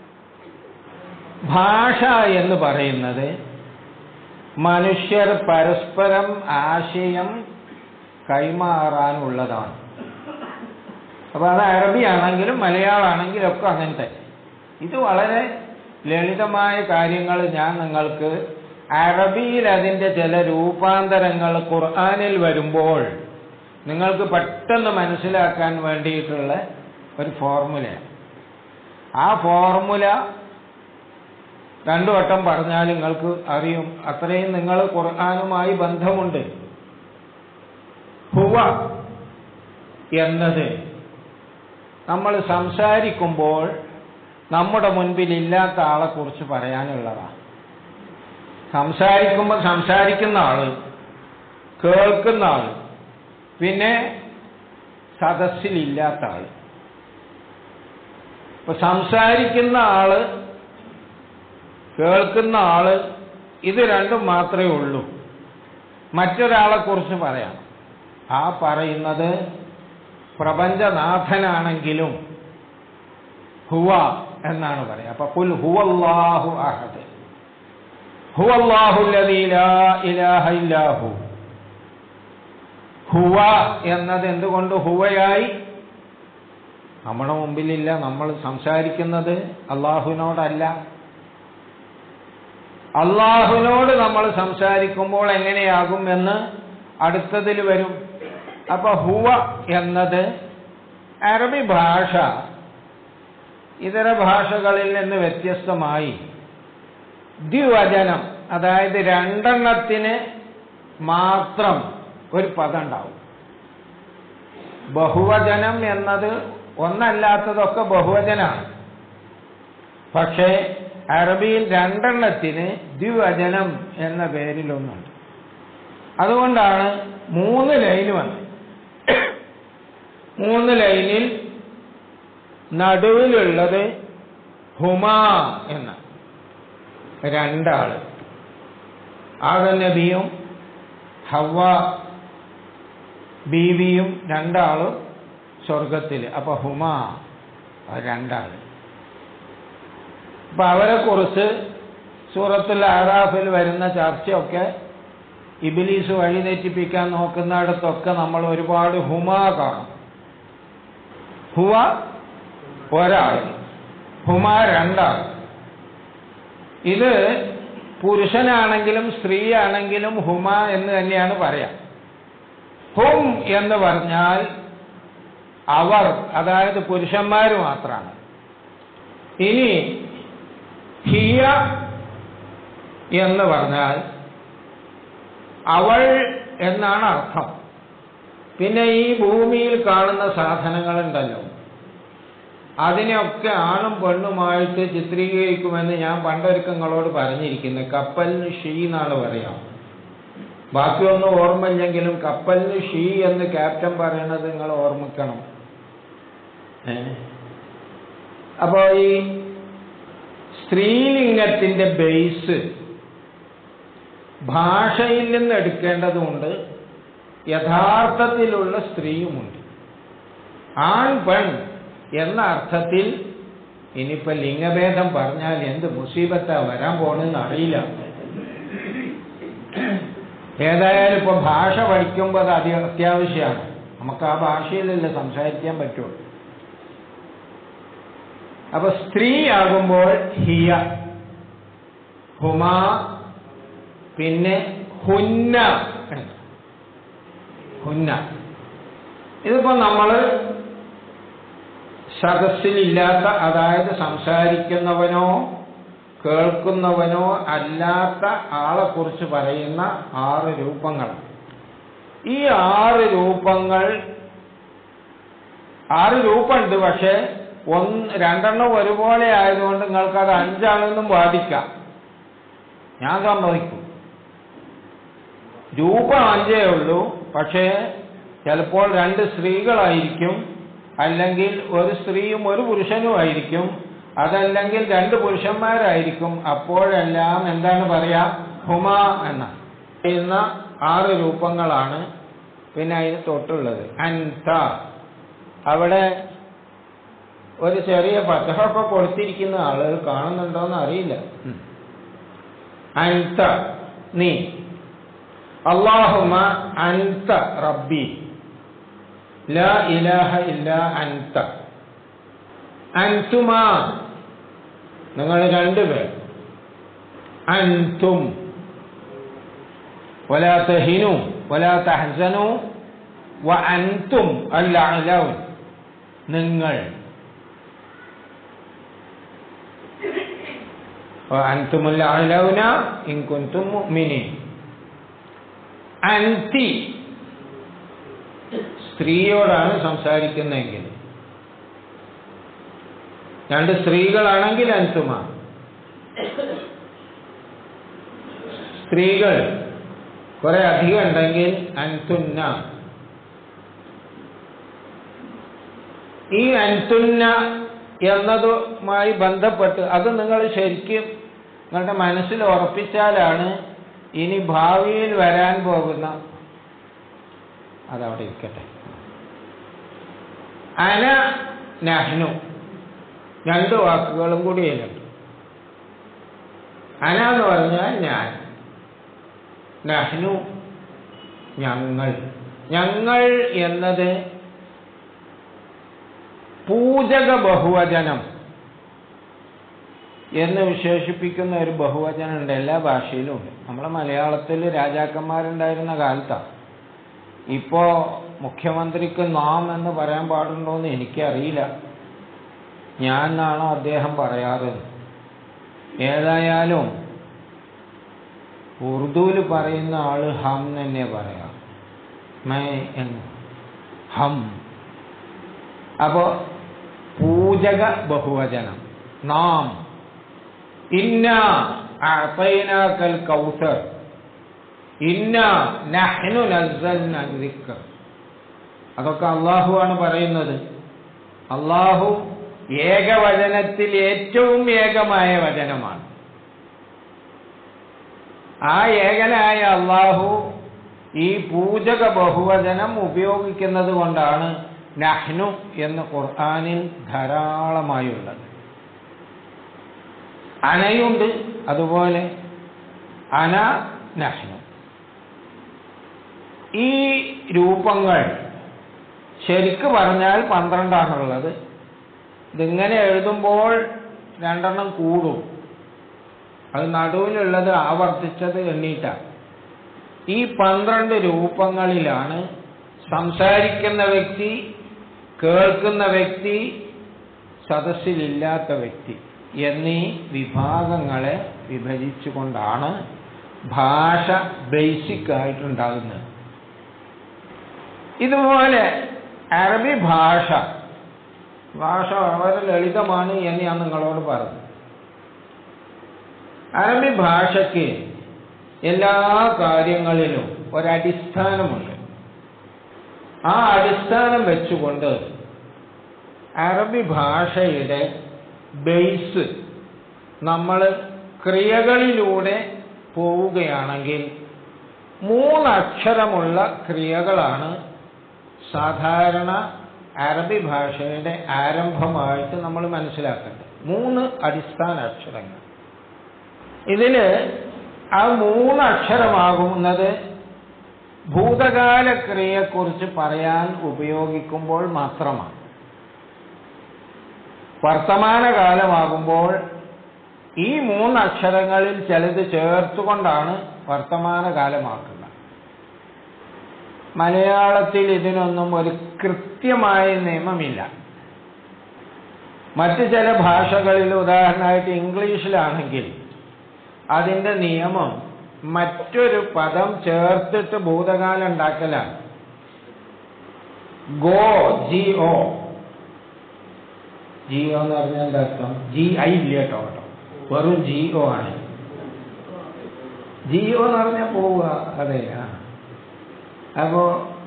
ഭാഷ എന്ന് പറയുന്നത് മനുഷ്യർ പരസ്പരം ആശയം കൈമാറാനുള്ളതാണ് അപ്പൊ അത് അറബിയാണെങ്കിലും മലയാളമാണെങ്കിലും ഒക്കെ അങ്ങനത്തെ ഇത് വളരെ ലളിതമായ കാര്യങ്ങൾ ഞാൻ നിങ്ങൾക്ക് അറബിയിൽ അതിൻ്റെ ചില രൂപാന്തരങ്ങൾ ഖുർആാനിൽ വരുമ്പോൾ നിങ്ങൾക്ക് പെട്ടെന്ന് മനസ്സിലാക്കാൻ വേണ്ടിയിട്ടുള്ള ഒരു ഫോർമുലയാണ് ആ ഫോർമുല രണ്ടു വട്ടം പറഞ്ഞാൽ നിങ്ങൾക്ക് അറിയും അത്രയും നിങ്ങൾ ഖുർആാനുമായി ബന്ധമുണ്ട് ഹുവ എന്നത് നമ്മൾ സംസാരിക്കുമ്പോൾ നമ്മുടെ മുൻപിൽ ഇല്ലാത്ത ആളെ കുറിച്ച് പറയാനുള്ളതാണ് സംസാരിക്കുമ്പോൾ സംസാരിക്കുന്ന ആള് കേൾക്കുന്ന ആള് പിന്നെ സദസ്സിലില്ലാത്ത ആള് ഇപ്പൊ സംസാരിക്കുന്ന ആള് കേൾക്കുന്ന ആള് ഇത് രണ്ടും മാത്രമേ ഉള്ളൂ മറ്റൊരാളെ കുറിച്ച് പറയാം ആ പറയുന്നത് പ്രപഞ്ചനാഥനാണെങ്കിലും ഹുവ എന്നാണ് പറയുക അപ്പൊ കുൽ ഹുവല്ലാഹു അഹദ് ഹുവല്ലാഹു ലദീ ലാ ഇലാഹ ഇല്ലാഹു ഹുവ എന്നത് എന്തുകൊണ്ട് ഹുവയായി നമ്മുടെ മുമ്പിലില്ല നമ്മൾ സംസാരിക്കുന്നത് അള്ളാഹുവിനോടല്ല അള്ളാഹുവിനോട് നമ്മൾ സംസാരിക്കുമ്പോൾ എങ്ങനെയാകും എന്ന് അടുത്തതിൽ വരും അപ്പൊ ഹുവ എന്നത് അറബി ഭാഷ ഇതര ഭാഷകളിൽ നിന്ന് വ്യത്യസ്തമായി ദ്വിവചനം അതായത് രണ്ടെണ്ണത്തിന് മാത്രം ഒരു പദം ഉണ്ടാവും ബഹുവചനം എന്നത് ഒന്നല്ലാത്തതൊക്കെ ബഹുവചനാണ് പക്ഷേ അറബിയിൽ രണ്ടെണ്ണത്തിന് ദ്വിവചനം എന്ന പേരിലൊന്നുണ്ട് അതുകൊണ്ടാണ് മൂന്ന് ലൈൻ വന്നത് മൂന്ന് ലൈനിൽ നടുവിലുള്ളത് ഹുമാ എന്ന രണ്ടാള് ആദം നബിയും ഹവ ബീവിയും രണ്ടാളും സ്വർഗത്തിൽ അപ്പൊ ഹുമാ രണ്ടാള് അപ്പൊ അവരെ കുറിച്ച് സൂറത്തുൽ ആറാഫിൽ വരുന്ന ചർച്ചയൊക്കെ ഇബിലീസ് വഴി തെറ്റിപ്പിക്കാൻ നോക്കുന്നിടത്തൊക്കെ നമ്മൾ ഒരുപാട് ഹുമ കാണും ഹുവ ഒരാൾ ഹുമ രണ്ടാൾ ഇത് പുരുഷനാണെങ്കിലും സ്ത്രീയാണെങ്കിലും ഹുമ എന്ന് തന്നെയാണ് പറയാം ഹും എന്ന് പറഞ്ഞാൽ അവർ അതായത് പുരുഷന്മാർ മാത്രമാണ് ഇനി ഹിയ എന്ന് പറഞ്ഞാൽ അവൾ എന്നാണ് അർത്ഥം പിന്നെ ഈ ഭൂമിയിൽ കാണുന്ന സാധനങ്ങളുണ്ടല്ലോ അതിനെയൊക്കെ ആണും പെണ്ണുമായിട്ട് ചിത്രീകരിക്കുമെന്ന് ഞാൻ പണ്ടൊരുക്കങ്ങളോട് പറഞ്ഞിരിക്കുന്നു കപ്പലിന് ഷീ എന്നാണ് പറയാം ബാക്കിയൊന്നും ഓർമ്മയില്ലെങ്കിലും കപ്പലിന് ഷീ എന്ന് ക്യാപ്റ്റൻ പറയണത് നിങ്ങൾ ഓർമ്മിക്കണം ഏ അപ്പോ ഈ സ്ത്രീലിംഗത്തിന്റെ ബേസ് ഭാഷയിൽ നിന്ന് എടുക്കേണ്ടതുണ്ട് യഥാർത്ഥത്തിലുള്ള സ്ത്രീയുമുണ്ട് ആൺ പെൺ എന്ന അർത്ഥത്തിൽ ഇനിയിപ്പോ ലിംഗഭേദം പറഞ്ഞാൽ എന്ത് മുസീബത്താ വരാൻ പോണെന്ന് അറിയില്ല ഏതായാലും ഇപ്പൊ ഭാഷ പഠിക്കുമ്പോൾ അത് അതി അത്യാവശ്യമാണ് നമുക്ക് ആ ഭാഷയിലല്ലേ സംസാരിക്കാൻ പറ്റുള്ളൂ അപ്പൊ സ്ത്രീ ആകുമ്പോൾ ഹിയ ഹുമ പിന്നെ ഹുന്ന എന്ന്. ഹുന്ന ഇതിപ്പോ നമ്മള് സദസ്സിലില്ലാത്ത അതായത് സംസാരിക്കുന്നവനോ കേൾക്കുന്നവനോ അല്ലാത്ത ആളെക്കുറിച്ച് പറയുന്ന ആറ് രൂപങ്ങൾ ഈ ആറ് രൂപങ്ങൾ ആറ് രൂപമുണ്ട് പക്ഷെ ഒന്ന് രണ്ടെണ്ണം ഒരുപോലെ ആയതുകൊണ്ട് നിങ്ങൾക്ക് അത് അഞ്ചാണെന്നും ബാധിക്കാം ഞാൻ സമ്മതിക്കും രൂപം അഞ്ചേ ഉള്ളൂ പക്ഷേ ചിലപ്പോൾ രണ്ട് സ്ത്രീകളായിരിക്കും അല്ലെങ്കിൽ ഒരു സ്ത്രീയും ഒരു പുരുഷനും ആയിരിക്കും അതല്ലെങ്കിൽ രണ്ട് പുരുഷന്മാരായിരിക്കും അപ്പോഴെല്ലാം എന്താണ് പറയാ ഹുമ എന്ന എന്ന ആറ് രൂപങ്ങളാണ് പിന്നെ അതിന് തൊട്ടുള്ളത് അൻത അവിടെ ഒരു ചെറിയ പച്ചഹൊക്കെ കൊടുത്തിരിക്കുന്ന ആളുകൾ കാണുന്നുണ്ടോന്ന് അറിയില്ല അൻത നീ അള്ളാഹുമ അൻത റബ്ബി ലാ ഇലാഹ ഇല്ല അൻത അൻതുമാ നിങ്ങൾ രണ്ടുപേർ അൻതും ولا تهنوا ولا تحزنوا وأنتم الأعلون നിങ്ങൾ وأنتم الأعلون إن كنتم مؤمنين അൻതി സ്ത്രീയോടാണ് സംസാരിക്കുന്നതെങ്കിൽ രണ്ട് സ്ത്രീകളാണെങ്കിൽ അൻതുമ സ്ത്രീകൾ കുറെ അധികം ഉണ്ടെങ്കിൽ അൻതുന്ന ഈ അൻതുന്ന എന്നതുമായി ബന്ധപ്പെട്ട് അത് നിങ്ങൾ ശരിക്കും നിങ്ങളുടെ മനസ്സിൽ ഉറപ്പിച്ചാലാണ് ഇനി ഭാവിയിൽ വരാൻ പോകുന്ന അതവിടെ ഇരിക്കട്ടെ അന നഹ്നു രണ്ട് വാക്കുകളും കൂടി അതിലുണ്ട് അന എന്ന് പറഞ്ഞാൽ ഞാൻ നഹ്നു ഞങ്ങൾ ഞങ്ങൾ എന്നത് പൂജക ബഹുവചനം എന്ന് വിശേഷിപ്പിക്കുന്ന ഒരു ബഹുവചനം ഉണ്ട് എല്ലാ ഭാഷയിലും ഉണ്ട് നമ്മളെ മലയാളത്തിൽ രാജാക്കന്മാരുണ്ടായിരുന്ന കാലത്താണ് ഇപ്പോ മുഖ്യമന്ത്രിക്ക് നാം എന്ന് പറയാൻ പാടുണ്ടോന്ന് എനിക്കറിയില്ല ഞാൻ എന്നാണോ അദ്ദേഹം പറയാറ് ഏതായാലും ഉറുദുവിൽ പറയുന്ന ആള് ഹം തന്നെ പറയാം മേ എന്ന് ഹം അപ്പോ പൂജക ബഹുവചനം നാം ഇന്ന അഅതൈനാക്കൽ കൗസർ ഇന്ന നഹ്നു നസ്സൽന ദിക്ർ അതൊക്കെ അള്ളാഹുവാണ് പറയുന്നത് അള്ളാഹു ഏകവചനത്തിൽ ഏറ്റവും ഏകമായ വചനമാണ് ആ ഏകനായ അള്ളാഹു ഈ പൂജക ബഹുവചനം ഉപയോഗിക്കുന്നത് കൊണ്ടാണ് നഹ്നു എന്ന് ഖുർആാനിൽ ധാരാളമായുള്ളത് അനയുണ്ട് അതുപോലെ അന നഹ്നു ഈ രൂപങ്ങൾ ശരിക്ക് പറഞ്ഞാൽ പന്ത്രണ്ടാണുള്ളത് ഇതിങ്ങനെ എഴുതുമ്പോൾ രണ്ടെണ്ണം കൂടും അത് നടുവിലുള്ളത് ആവർത്തിച്ചത് എണ്ണീട്ടാണ് ഈ പന്ത്രണ്ട് രൂപങ്ങളിലാണ് സംസാരിക്കുന്ന വ്യക്തി കേൾക്കുന്ന വ്യക്തി സദസ്സിലില്ലാത്ത വ്യക്തി എന്നീ വിഭാഗങ്ങളെ വിഭജിച്ചുകൊണ്ടാണ് ഭാഷ ബേസിക് ആയിട്ടുണ്ടാകുന്നത് ഇതുപോലെ അറബി ഭാഷ ഭാഷ വളരെ ലളിതമാണ് എന്ന് ഞാൻ നിങ്ങളോട് പറഞ്ഞു അറബി ഭാഷയ്ക്ക് എല്ലാ കാര്യങ്ങളിലും ഒരടിസ്ഥാനമുണ്ട് ആ അടിസ്ഥാനം വെച്ചുകൊണ്ട് അറബി ഭാഷയുടെ ബേസ് നമ്മൾ ക്രിയകളിലൂടെ പോവുകയാണെങ്കിൽ മൂന്നക്ഷരമുള്ള ക്രിയകളാണ് സാധാരണ അറബി ഭാഷയുടെ ആരംഭമായിട്ട് നമ്മൾ മനസ്സിലാക്കേണ്ടത് മൂന്ന് അടിസ്ഥാന അക്ഷരങ്ങൾ ഇതില് ആ മൂന്ന് അക്ഷരമാകുന്നത് ഭൂതകാല ക്രിയയെക്കുറിച്ച് പറയാൻ ഉപയോഗിക്കുമ്പോൾ മാത്രമാണ് വർത്തമാനകാലമാകുമ്പോൾ ഈ മൂന്ന് അക്ഷരങ്ങളിൽ ചിലത് ചേർത്തുകൊണ്ടാണ് വർത്തമാനകാലമാക്കുന്നത് മലയാളത്തിൽ ഇതിനൊന്നും ഒരു കൃത്യമായ നിയമമില്ല മറ്റ് ചില ഭാഷകളിൽ ഉദാഹരണമായിട്ട് ഇംഗ്ലീഷിലാണെങ്കിൽ അതിന്റെ നിയമം മറ്റൊരു പദം ചേർത്തിട്ട് ഭൂതകാലം ഉണ്ടാക്കലാണ് go G O G O എന്ന് പറഞ്ഞാൽ എന്താ അർത്ഥം ജി ഐ ഇല്ല കേട്ടോ കേട്ടോ വെറും ജി ഒ ആണ് ജി ഒ എന്ന് പറഞ്ഞാൽ പോവുക അതെ ആ അപ്പോ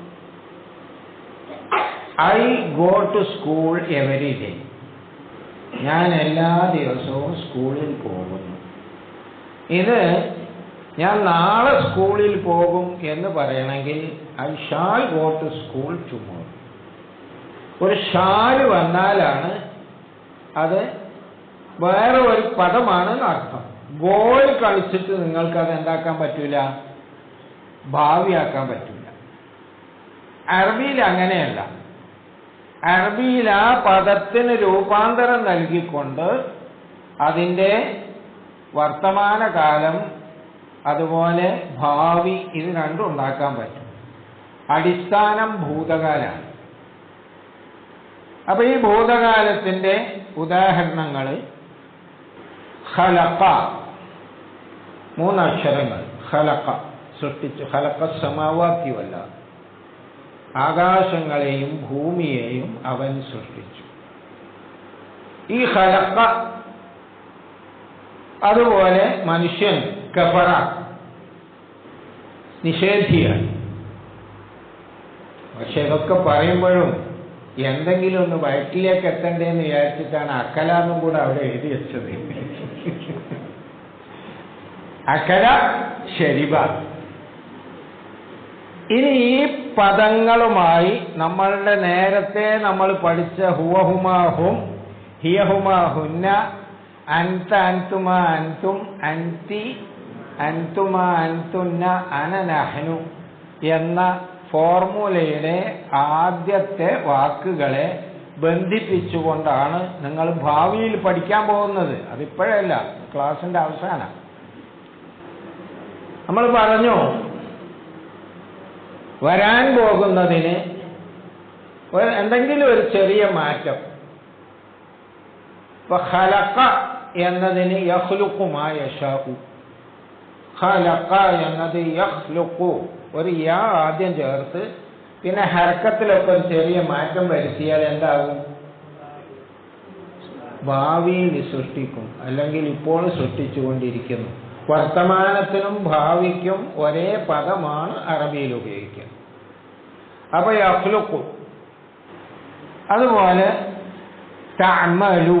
I go to school every day ഞാൻ എല്ലാ ദിവസവും സ്കൂളിൽ പോകുന്നു ഇത് ഞാൻ നാളെ സ്കൂളിൽ പോകും എന്ന് പറയണമെങ്കിൽ I shall go to school tomorrow ഒരു ഷാല് വന്നാലാണ് അത് വേറെ ഒരു പദമാണ് അർത്ഥം ഗോൾ കളിച്ചിട്ട് നിങ്ങൾക്ക് അത് എന്താക്കാൻ പറ്റൂല ഭാവിയാക്കാൻ പറ്റൂല അറബിയിൽ അങ്ങനെയല്ല അറബിയിൽ ആ പദത്തിന് രൂപാന്തരം നൽകിക്കൊണ്ട് അതിൻ്റെ വർത്തമാനകാലം അതുപോലെ ഭാവി ഇത് രണ്ടും ഉണ്ടാക്കാൻ പറ്റും അടിസ്ഥാനം ഭൂതകാലാണ് അപ്പൊ ഈ ഭൂതകാലത്തിന്റെ ഉദാഹരണങ്ങൾ ഖലഖ മൂന്നക്ഷരങ്ങൾ ഖലഖ സൃഷ്ടിച്ചു ഖലഖ സമാവാക്യമല്ല ആകാശങ്ങളെയും ഭൂമിയെയും അവൻ സൃഷ്ടിച്ചു ഈ ഖലഖ അതുപോലെ മനുഷ്യൻ കഫറ നിഷേധിയായി പക്ഷെ ഇതൊക്കെ പറയുമ്പോഴും എന്തെങ്കിലും ഒന്ന് വയറ്റിലേക്ക് എത്തണ്ടേന്ന് വിചാരിച്ചിട്ടാണ് അക്കലാന്നും കൂടെ അവിടെ എഴുതി വെച്ചത് അക്കല ശരിബ ഇനി ഈ പദങ്ങളുമായി നമ്മളുടെ നേരത്തെ നമ്മൾ പഠിച്ച ഹുവഹുമാഹും ഹിയഹുമാഹുന്ന അൻത അൻതുമ അൻതും അൻതി അൻതുമ അൻതുന്ന അനനഹനു എന്ന ഫോർമുലയുടെ ആദ്യത്തെ വാക്കുകളെ ബന്ധിപ്പിച്ചുകൊണ്ടാണ് നിങ്ങൾ ഭാവിയിൽ പഠിക്കാൻ പോകുന്നത് അതിപ്പോഴല്ല ക്ലാസിന്റെ അവസാനം നമ്മൾ പറഞ്ഞു വരാൻ പോകുന്നതിന് ഒരു എന്തെങ്കിലും ഒരു ചെറിയ മാറ്റം ഇപ്പൊ ഖലഖ എന്നതിന് യഹ്ലുക്കുമാ യഷാഉ ഖലഖ എന്നത് യഹ്ലുക്കു ഒരു യാ ആദ്യം ചേർത്ത് പിന്നെ ഹർക്കത്തിലൊക്കെ ഒരു ചെറിയ മാറ്റം വരുത്തിയാൽ എന്താകും ഭാവിയിൽ സൃഷ്ടിക്കും അല്ലെങ്കിൽ ഇപ്പോൾ സൃഷ്ടിച്ചുകൊണ്ടിരിക്കുന്നു വർത്തമാനത്തിനും ഭാവിക്കും ഒരേ പദമാണ് അറബിയിൽ ഉപയോഗിക്കുക അപ്പൊ യഹ്ലുക്കു അതുപോലെ തഅമലു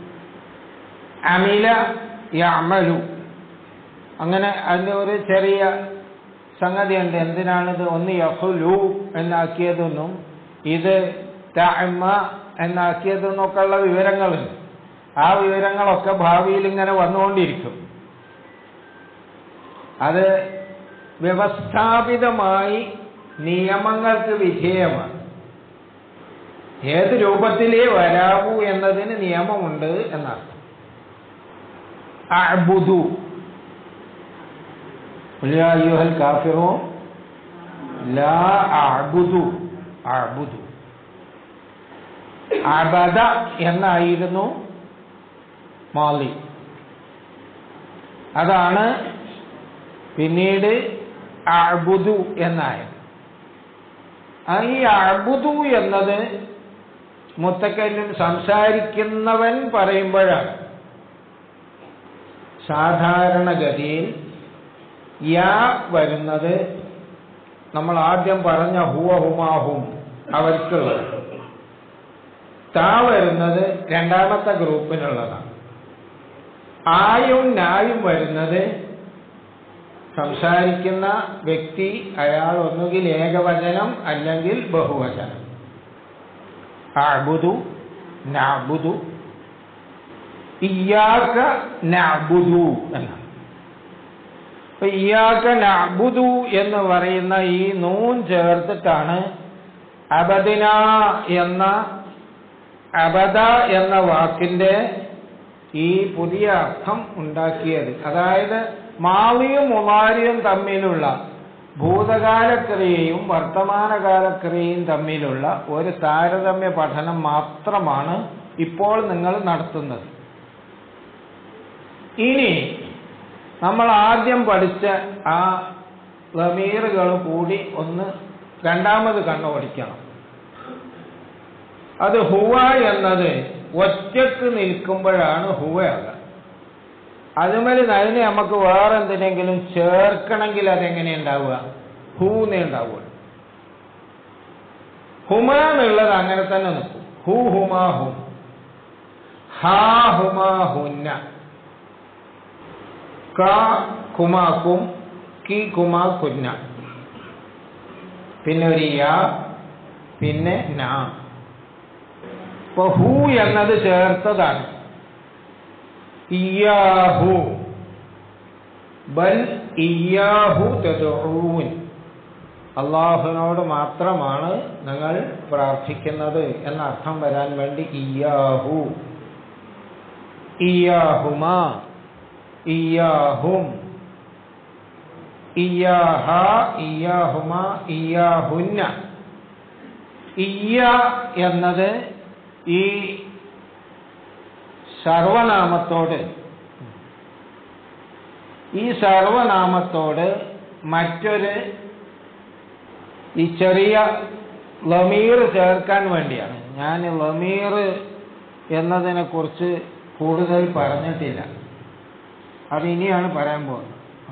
അമില യഅമലു അങ്ങനെ അതിന്റെ ഒരു ചെറിയ സംഗതിയുണ്ട് എന്തിനാണിത് ഒന്ന് യഹുലു എന്നാക്കിയതെന്നും ഇത് തഅമ എന്നാക്കിയതെന്നൊക്കെ ഉള്ള വിവരങ്ങളുണ്ട് ആ വിവരങ്ങളൊക്കെ ഭാവിയിൽ ഇങ്ങനെ വന്നുകൊണ്ടിരിക്കും അത് വ്യവസ്ഥാപിതമായി നിയമങ്ങൾക്ക് വിധേയമാണ് ഏത് രൂപത്തിലേ വരാവൂ എന്നതിന് നിയമമുണ്ട് എന്നർത്ഥം അഅ്ബുദു യാ അയ്യുഹൽ കാഫിറൂ ലാ അഅ്ബുദു അഅ്ബുദു അബദ എന്നായിരുന്നു മാലി അതാണ് പിന്നീട് അഅ്ബുദു എന്നായത് ആ ഈ അഅ്ബുദു എന്നത് മുത്തക്കല്ലും സംസാരിക്കുന്നവൻ പറയുമ്പോഴാണ് സാധാരണഗതിയിൽ യാ വരുന്നത് നമ്മൾ ആദ്യം പറഞ്ഞ ഹുവ ഹുമാഹും അവർക്കുള്ളത് താ വരുന്നത് രണ്ടാമത്തെ ഗ്രൂപ്പിനുള്ളതാണ് ആയും നായും വരുന്നത് സംസാരിക്കുന്ന വ്യക്തി അയാൾ ഒന്നുകിൽ ഏകവചനം അല്ലെങ്കിൽ ബഹുവചനം അബുദു നബുദു ഇയാക്ക നബുദു എന്നാണ് അപ്പൊ ഇയാക്ക നബുദു എന്ന് പറയുന്ന ഈ നൂൻ ചേർത്തിട്ടാണ് അബദിന എന്ന അബദ എന്ന വാക്കിന്റെ ഈ പുതിയ അർത്ഥം ഉണ്ടാക്കിയത് അതായത് മാവിയും മുമാരിയും തമ്മിലുള്ള ഭൂതകാലക്രിയയും വർത്തമാനകാലക്രിയയും തമ്മിലുള്ള ഒരു താരതമ്യ പഠനം മാത്രമാണ് ഇപ്പോൾ നിങ്ങൾ നടത്തുന്നത് ഇനി നമ്മൾ ആദ്യം പഠിച്ച ആ ലമീറുകൾ കൂടി ഒന്ന് രണ്ടാമത് കണ്ണു പഠിക്കണം അത് ഹുവ എന്നത് ഒറ്റക്ക് നിൽക്കുമ്പോഴാണ് ഹുവയാകുക അതുമേൽ അതിന് നമുക്ക് വേറെ എന്തിനെങ്കിലും ചേർക്കണമെങ്കിൽ അതെങ്ങനെ ഉണ്ടാവുക ഹൂന്നേ ഉണ്ടാവുക ഹുമ എന്നുള്ളത് അങ്ങനെ തന്നെ നിൽക്കും ഹു ഹുമാ ഹും ഹാ ഹുമാ ഹുന്ന ക കുമാക്കും കി കുമാ കുന്ന പിന്നെ ഒരു യാ പിന്നെ നാ ഇപ്പൊ ഹു എന്നത് ചേർത്തതാണ് ഇയാഹു ബൽ ഇയാഹു തദഊൻ അള്ളാഹുവിനോട് മാത്രമാണ് നിങ്ങൾ പ്രാർത്ഥിക്കുന്നത് എന്ന അർത്ഥം വരാൻ വേണ്ടി ഇയാഹു ഇയാഹുമ ഇയാഹും ഇയാഹ ഇയാഹുമ ഇയാഹുന്ന ഇയ എന്നത് ഈ സർവനാമത്തോട് ഈ സർവനാമത്തോട് മറ്റൊരു ഈ ചെറിയ ലമീർ ചേർക്കാൻ വേണ്ടിയാണ് ഞാൻ ലമീർ എന്നതിനെ കുറിച്ച് കൂടുതൽ പറഞ്ഞിട്ടില്ല അത് ഇനിയാണ് പറയാൻ പോകുന്നത്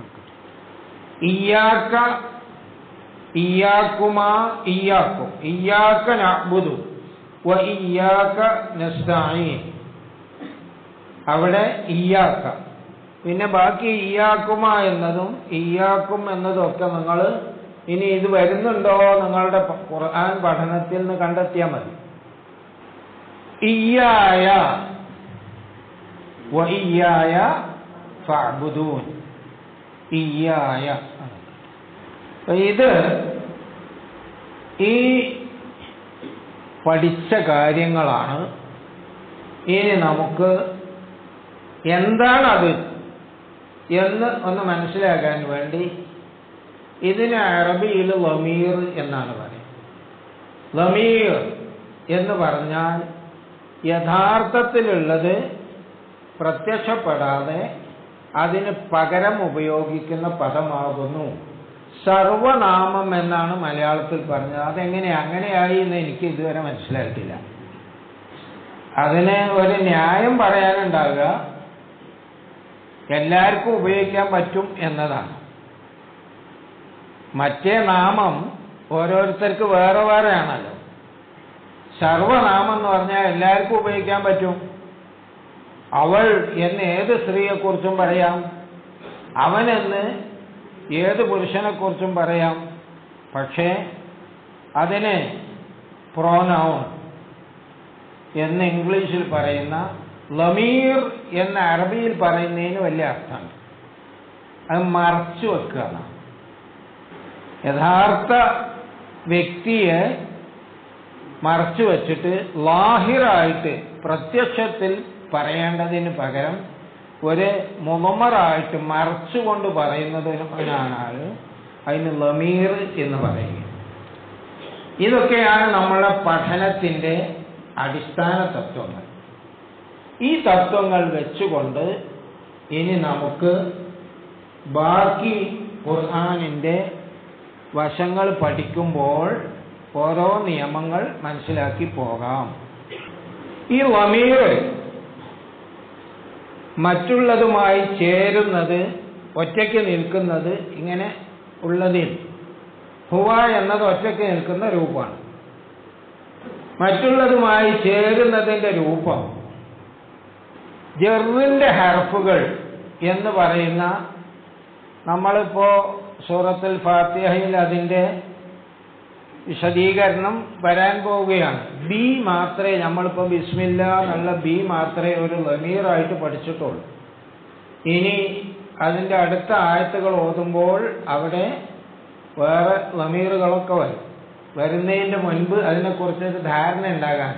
ഇയാക്ക ഇയാക്കുമാ ഇയാക്കും ഇയാക്ക നഅ്ബുദു വ ഇയാക്ക നസ്തഈൻ അവിടെ ഇയാക്ക പിന്നെ ബാക്കി ഇയാക്കുമ എന്നതും ഇയാക്കും എന്നതും ഒക്കെ നിങ്ങൾ ഇനി ഇത് വരുന്നുണ്ടോ നിങ്ങളുടെ പ- ഖുർആൻ പഠനത്തിൽ നിന്ന് കണ്ടെത്തിയാൽ മതി ഇയായ വ ഇയായ ഫഅ്ബുദൂൻ ഇയായ അപ്പൊ ഇത് ഈ പഠിച്ച കാര്യങ്ങളാണ് ഇനി നമുക്ക് എന്താണത് എന്ന് ഒന്ന് മനസ്സിലാക്കാൻ വേണ്ടി ഇതിന് അറബിയിൽ ലമീർ എന്നാണ് പറയുന്നത് ലമീർ എന്ന് പറഞ്ഞാൽ യഥാർത്ഥത്തിലുള്ളത് പ്രത്യക്ഷപ്പെടാതെ അതിന് പകരം ഉപയോഗിക്കുന്ന പദമാകുന്നു സർവനാമം എന്നാണ് മലയാളത്തിൽ പറഞ്ഞത് അതെങ്ങനെ അങ്ങനെയായി എന്ന് എനിക്ക് ഇതുവരെ മനസ്സിലായിട്ടില്ല അതിന് ഒരു ന്യായം പറയാനുണ്ടാവുക എല്ലാവർക്കും ഉപയോഗിക്കാൻ പറ്റും എന്നതാണ് മറ്റേ നാമം ഓരോരുത്തർക്ക് വേറെ വേറെ ആണല്ലോ സർവനാമം എന്ന് പറഞ്ഞാൽ എല്ലാവർക്കും ഉപയോഗിക്കാൻ പറ്റും അവൾ എന്ന് ഏത് സ്ത്രീയെക്കുറിച്ചും പറയാം അവനെന്ന് ഏത് പുരുഷനെക്കുറിച്ചും പറയാം പക്ഷേ അതിന് പ്രോനൗൺ എന്ന് ഇംഗ്ലീഷിൽ പറയുന്ന ലമീർ എന്ന അറബിയിൽ പറയുന്നതിന് വലിയ അർത്ഥമുണ്ട് അത് മറച്ചു വെക്കുകയാണ് യഥാർത്ഥ വ്യക്തിയെ മറച്ചു വച്ചിട്ട് ലാഹിറായിട്ട് പ്രത്യക്ഷത്തിൽ പറയേണ്ടതിന് പകരം ഒരു മുമറായിട്ട് മറച്ചുകൊണ്ട് പറയുന്നതിനാണ് അതിന് ലമീർ എന്ന് പറയുന്നത് ഇതൊക്കെയാണ് നമ്മളെ പഠനത്തിൻ്റെ അടിസ്ഥാന തത്വങ്ങൾ ഈ തത്വങ്ങൾ വെച്ചുകൊണ്ട് ഇനി നമുക്ക് ബാക്കി ഖുർആാനിൻ്റെ വശങ്ങൾ പഠിക്കുമ്പോൾ ഓരോ നിയമങ്ങൾ മനസ്സിലാക്കി പോകാം ഈ വമീർ മറ്റുള്ളതുമായി ചേരുന്നത് ഒറ്റയ്ക്ക് നിൽക്കുന്നത് ഇങ്ങനെ ഉള്ളതിൽ ഹുവ എന്നത് ഒറ്റയ്ക്ക് നിൽക്കുന്ന രൂപമാണ് മറ്റുള്ളതുമായി ചേരുന്നതിൻ്റെ രൂപം ജെറിന്റെ ഹർഫുകൾ എന്ന് പറയുന്ന നമ്മളിപ്പോ സൂറത്തുൽ ഫാത്തിഹയിൽ അതിന്റെ വിശദീകരണം വരാൻ പോവുകയാണ് ബി മാത്രമേ നമ്മളിപ്പോ ബിസ്മില്ല എന്നുള്ള ബി മാത്രമേ ഒരു ലമീറായിട്ട് പഠിച്ചിട്ടുള്ളൂ ഇനി അതിന്റെ അടുത്ത ആയത്തുകൾ ഓതുമ്പോൾ അവിടെ വേറെ ലമീറുകളൊക്കെ വരും വരുന്നതിന്റെ മുൻപ് അതിനെക്കുറിച്ചൊരു ധാരണ ഉണ്ടാകാൻ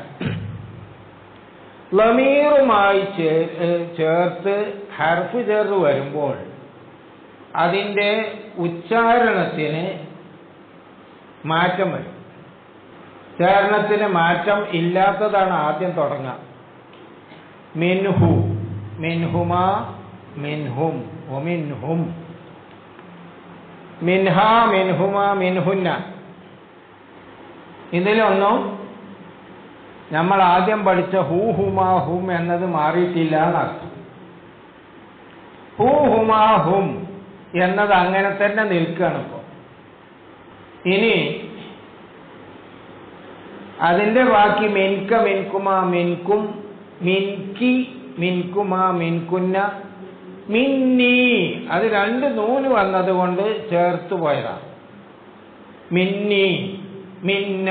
ലമീറുമായി ചേ- ഏഹ് ചേർത്ത് ഹർഫ് ചേർത്ത് വരുമ്പോൾ അതിന്റെ ഉച്ചാരണത്തിന് മാറ്റം വരും ഉച്ചാരണത്തിന് മാറ്റം ഇല്ലാത്തതാണ് ആദ്യം തുടങ്ങുക മിൻഹു മിൻഹുമ മിൻഹും ഒമിൻഹും മിൻഹ മിൻഹുമ മിൻഹുന്ന ഇതിലൊന്നും നമ്മൾ ആദ്യം പഠിച്ച ഹൂ ഹുമാ ഹും എന്നത് മാറിയിട്ടില്ല എന്നർത്ഥം ഹൂ ഹുമാ ഹും എന്നത് അങ്ങനെ തന്നെ നിൽക്കുകയാണ് ഇപ്പോൾ ഇനി അതിന്റെ ബാക്കി മിൻക മിൻകുമ മിൻകും മിൻകി മിൻകുമ മിൻകുന്ന മിന്നി അത് രണ്ട് നൂല് വന്നതുകൊണ്ട് ചേർത്ത് പോയതാണ് മിന്നി മിന്ന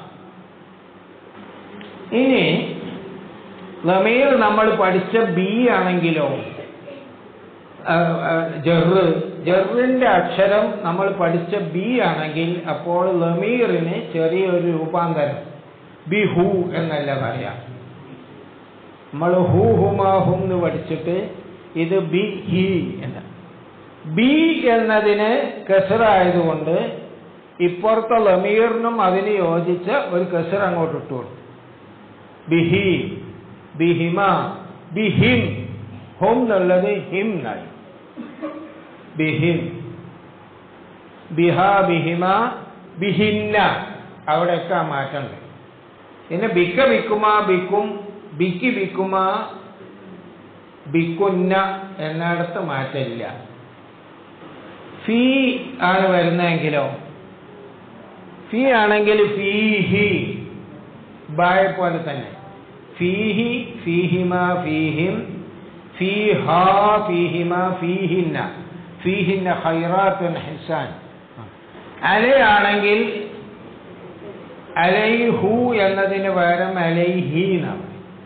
ഇനി ലമീർ നമ്മൾ പഠിച്ച ബി ആണെങ്കിലോ ആ, ആ, ജറ് ജറിന്റെ അക്ഷരം നമ്മൾ പഠിച്ച ബി ആണെങ്കിൽ അപ്പോൾ ലമീറിന് ചെറിയൊരു രൂപാന്തരം ബി ഹു എന്നല്ല പറയാം നമ്മൾ ഹു ഹുമാ ഹും എന്ന് പഠിച്ചിട്ട് ഇത് ബി ഹി എന്ന് ബി എന്നതിന് കെസറായതുകൊണ്ട് ഇപ്പുറത്തെ ലമീറിനും അതിന് യോജിച്ച ഒരു കെസർ അങ്ങോട്ട് ഇട്ടു കൊടുത്തു ബിഹി ബിഹിമ ബിഹിം ഹും എന്നുള്ളത് ഹിം എന്നായി ബിഹിം ബിഹ ബിഹിമ ബിഹിന്ന അവിടെയൊക്കെ ആ മാറ്റമുണ്ട് പിന്നെ ബിക്ക ബിക്കുമ ബിക്കും ബിക്ക് ബിക്കുമ ബിക്കുന്ന എന്നിടത്ത് മാറ്റമില്ല ഫീ ആണ് വരുന്നതെങ്കിലോ ഫീ ആണെങ്കിൽ ഫീഹി ബായ പോലെ തന്നെ ഫീഹി ഫീഹിമ ഫീഹിം ഫീഹ ഫീഹിമ ഫീഹിന്ന ഫീഹിന്ന ഖൈറാത്തുൻ ഹിസാൻ അലയാണെങ്കിൽ അലൈഹു എന്നതിന് പകരം അലൈഹി എന്നാണ്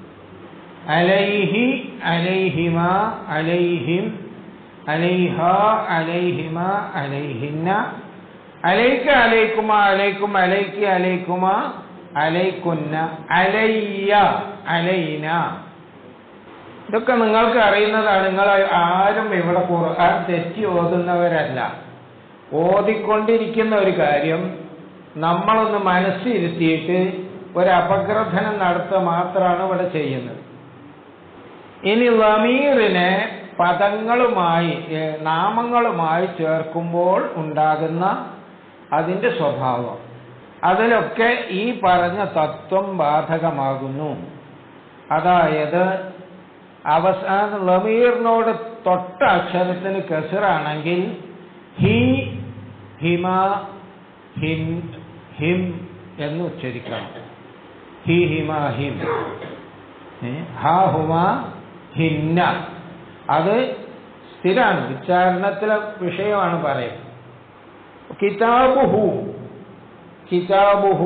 അലൈഹി അലൈഹിമ അലൈഹിം അലൈഹ അലൈഹിമ അലൈഹിന്ന അലൈക്ക അലൈക്കുമ അലൈക്കും അലൈക്ക് അലൈക്കുമ അലൈക്കുന്ന അലയ്യ അലൈന ഇതൊക്കെ നിങ്ങൾക്ക് അറിയുന്നതാണ് നിങ്ങൾ ആരും ഇവിടെ ഖുർആൻ തെറ്റി ഓതുന്നവരല്ല ഓതിക്കൊണ്ടിരിക്കുന്ന ഒരു കാര്യം നമ്മളൊന്ന് മനസ്സിരുത്തിയിട്ട് ഒരു അപഗ്രഥനം നടത്തുക മാത്രമാണ് ഇവിടെ ചെയ്യുന്നത് ഇനി ലമീറിനെ പദങ്ങളുമായി ഏ, നാമങ്ങളുമായി ചേർക്കുമ്പോൾ ഉണ്ടാകുന്ന അതിന്റെ സ്വഭാവം അതിലൊക്കെ ഈ പറഞ്ഞ തത്വം ബാധകമാകുന്നു അതായത് അവസാന ലമീറിനോട് തൊട്ട അക്ഷരത്തിന് കെസറാണെങ്കിൽ ഹി ഹിമ ഹിം ഹിം എന്ന് ഉച്ചരിക്കണം ഹി ഹിമ ഹിം ഏ, ഹ ഹുമ ഹിന്ന അത് സ്ഥിരാണ് ഉച്ചാരണത്തിലെ വിഷയമാണ് പറയുന്നത് കിതാബുഹു കിതാബുഹു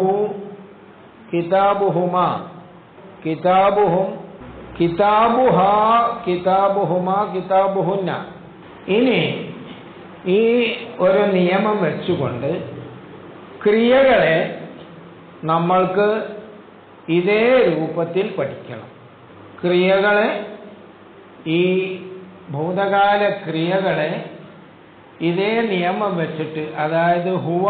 കിതാബുഹുമ കിതാബുഹും കിതാബുഹ കിതാബുഹുമ കിതാബുഹുന്ന ഇനി ഈ ഒരു നിയമം വെച്ചുകൊണ്ട് ക്രിയകളെ നമ്മൾക്ക് ഇതേ രൂപത്തിൽ പഠിക്കണം ക്രിയകളെ ഈ ഭൂതകാല ക്രിയകളെ ഇതേ നിയമം വെച്ചിട്ട് അതായത് ഹുവ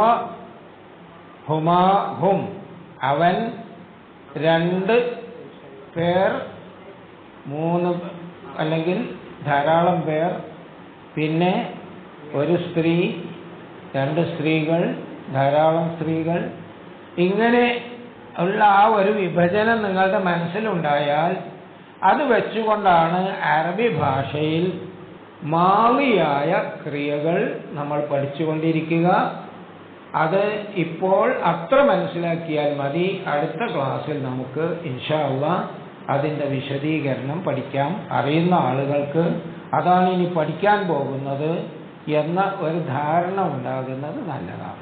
ഹുമാ ഹും അവൻ രണ്ട് പേർ മൂന്ന് അല്ലെങ്കിൽ ധാരാളം പേർ പിന്നെ ഒരു സ്ത്രീ രണ്ട് സ്ത്രീകൾ ധാരാളം സ്ത്രീകൾ ഇങ്ങനെ ഉള്ള ആ ഒരു വിഭജനം നിങ്ങളുടെ മനസ്സിലുണ്ടായാൽ അത് വെച്ചുകൊണ്ടാണ് അറബി ഭാഷയിൽ മാവിയായ ക്രിയകൾ നമ്മൾ പഠിച്ചുകൊണ്ടിരിക്കുക അത് ഇപ്പോൾ അത്ര മനസ്സിലാക്കിയാൽ മതി അടുത്ത ക്ലാസ്സിൽ നമുക്ക് ഇൻഷാ അള്ളാ അതിൻ്റെ വിശദീകരണം പഠിക്കാം അറിയുന്ന ആളുകൾക്ക് അതാണ് ഇനി പഠിക്കാൻ പോകുന്നത് എന്ന ഒരു ധാരണ ഉണ്ടാകുന്നത് നല്ലതാണ്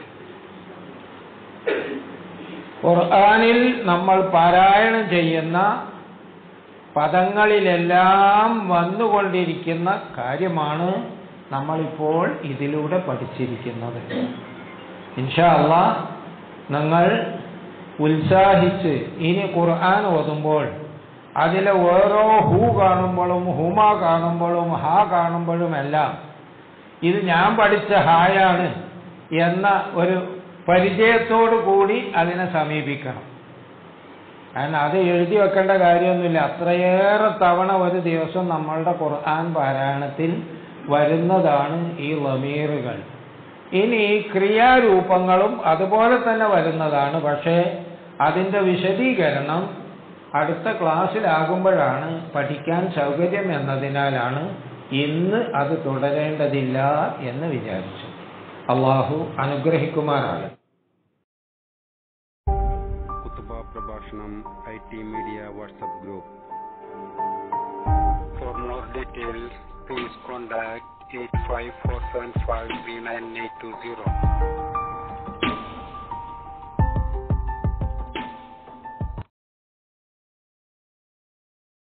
ഖുർആനിൽ നമ്മൾ പാരായണം ചെയ്യുന്ന പദങ്ങളിലെല്ലാം വന്നുകൊണ്ടിരിക്കുന്ന കാര്യമാണ് നമ്മളിപ്പോൾ ഇതിലൂടെ പഠിച്ചിരിക്കുന്നത് ഇൻഷാ അള്ളാ നിങ്ങൾ ഉത്സാഹിച്ച് ഇനി ഖുർആൻ ഓതുമ്പോൾ അതിലെ ഓരോ ഹൂ കാണുമ്പോഴും ഹുമ കാണുമ്പോഴും ഹാ കാണുമ്പോഴുമെല്ലാം ഇത് ഞാൻ പഠിച്ച ഹായാണ് എന്ന ഒരു പരിചയത്തോടു കൂടി അതിനെ സമീപിക്കണം കാരണം അത് എഴുതി വെക്കേണ്ട കാര്യമൊന്നുമില്ല അത്രയേറെ തവണ ഒരു ദിവസം നമ്മളുടെ ഖുർആൻ പാരായണത്തിൽ വരുന്നതാണ് ഈ ലമീറുകൾ ഇനി ക്രിയാരൂപങ്ങളും അതുപോലെ തന്നെ വരുന്നതാണ് പക്ഷേ അതിൻ്റെ വിശദീകരണം അടുത്ത ക്ലാസ്സിലാകുമ്പോഴാണ് പഠിക്കാൻ സൗകര്യം എന്നതിനാലാണ് ഇന്ന് അത് തുടരേണ്ടതില്ല എന്ന് വിചാരിച്ചു അള്ളാഹു അനുഗ്രഹിക്കുമാറാണ് കുത്തുബ പ്രഭാഷണം I T media WhatsApp group for more details please contact eight five four seven five three nine eight two zero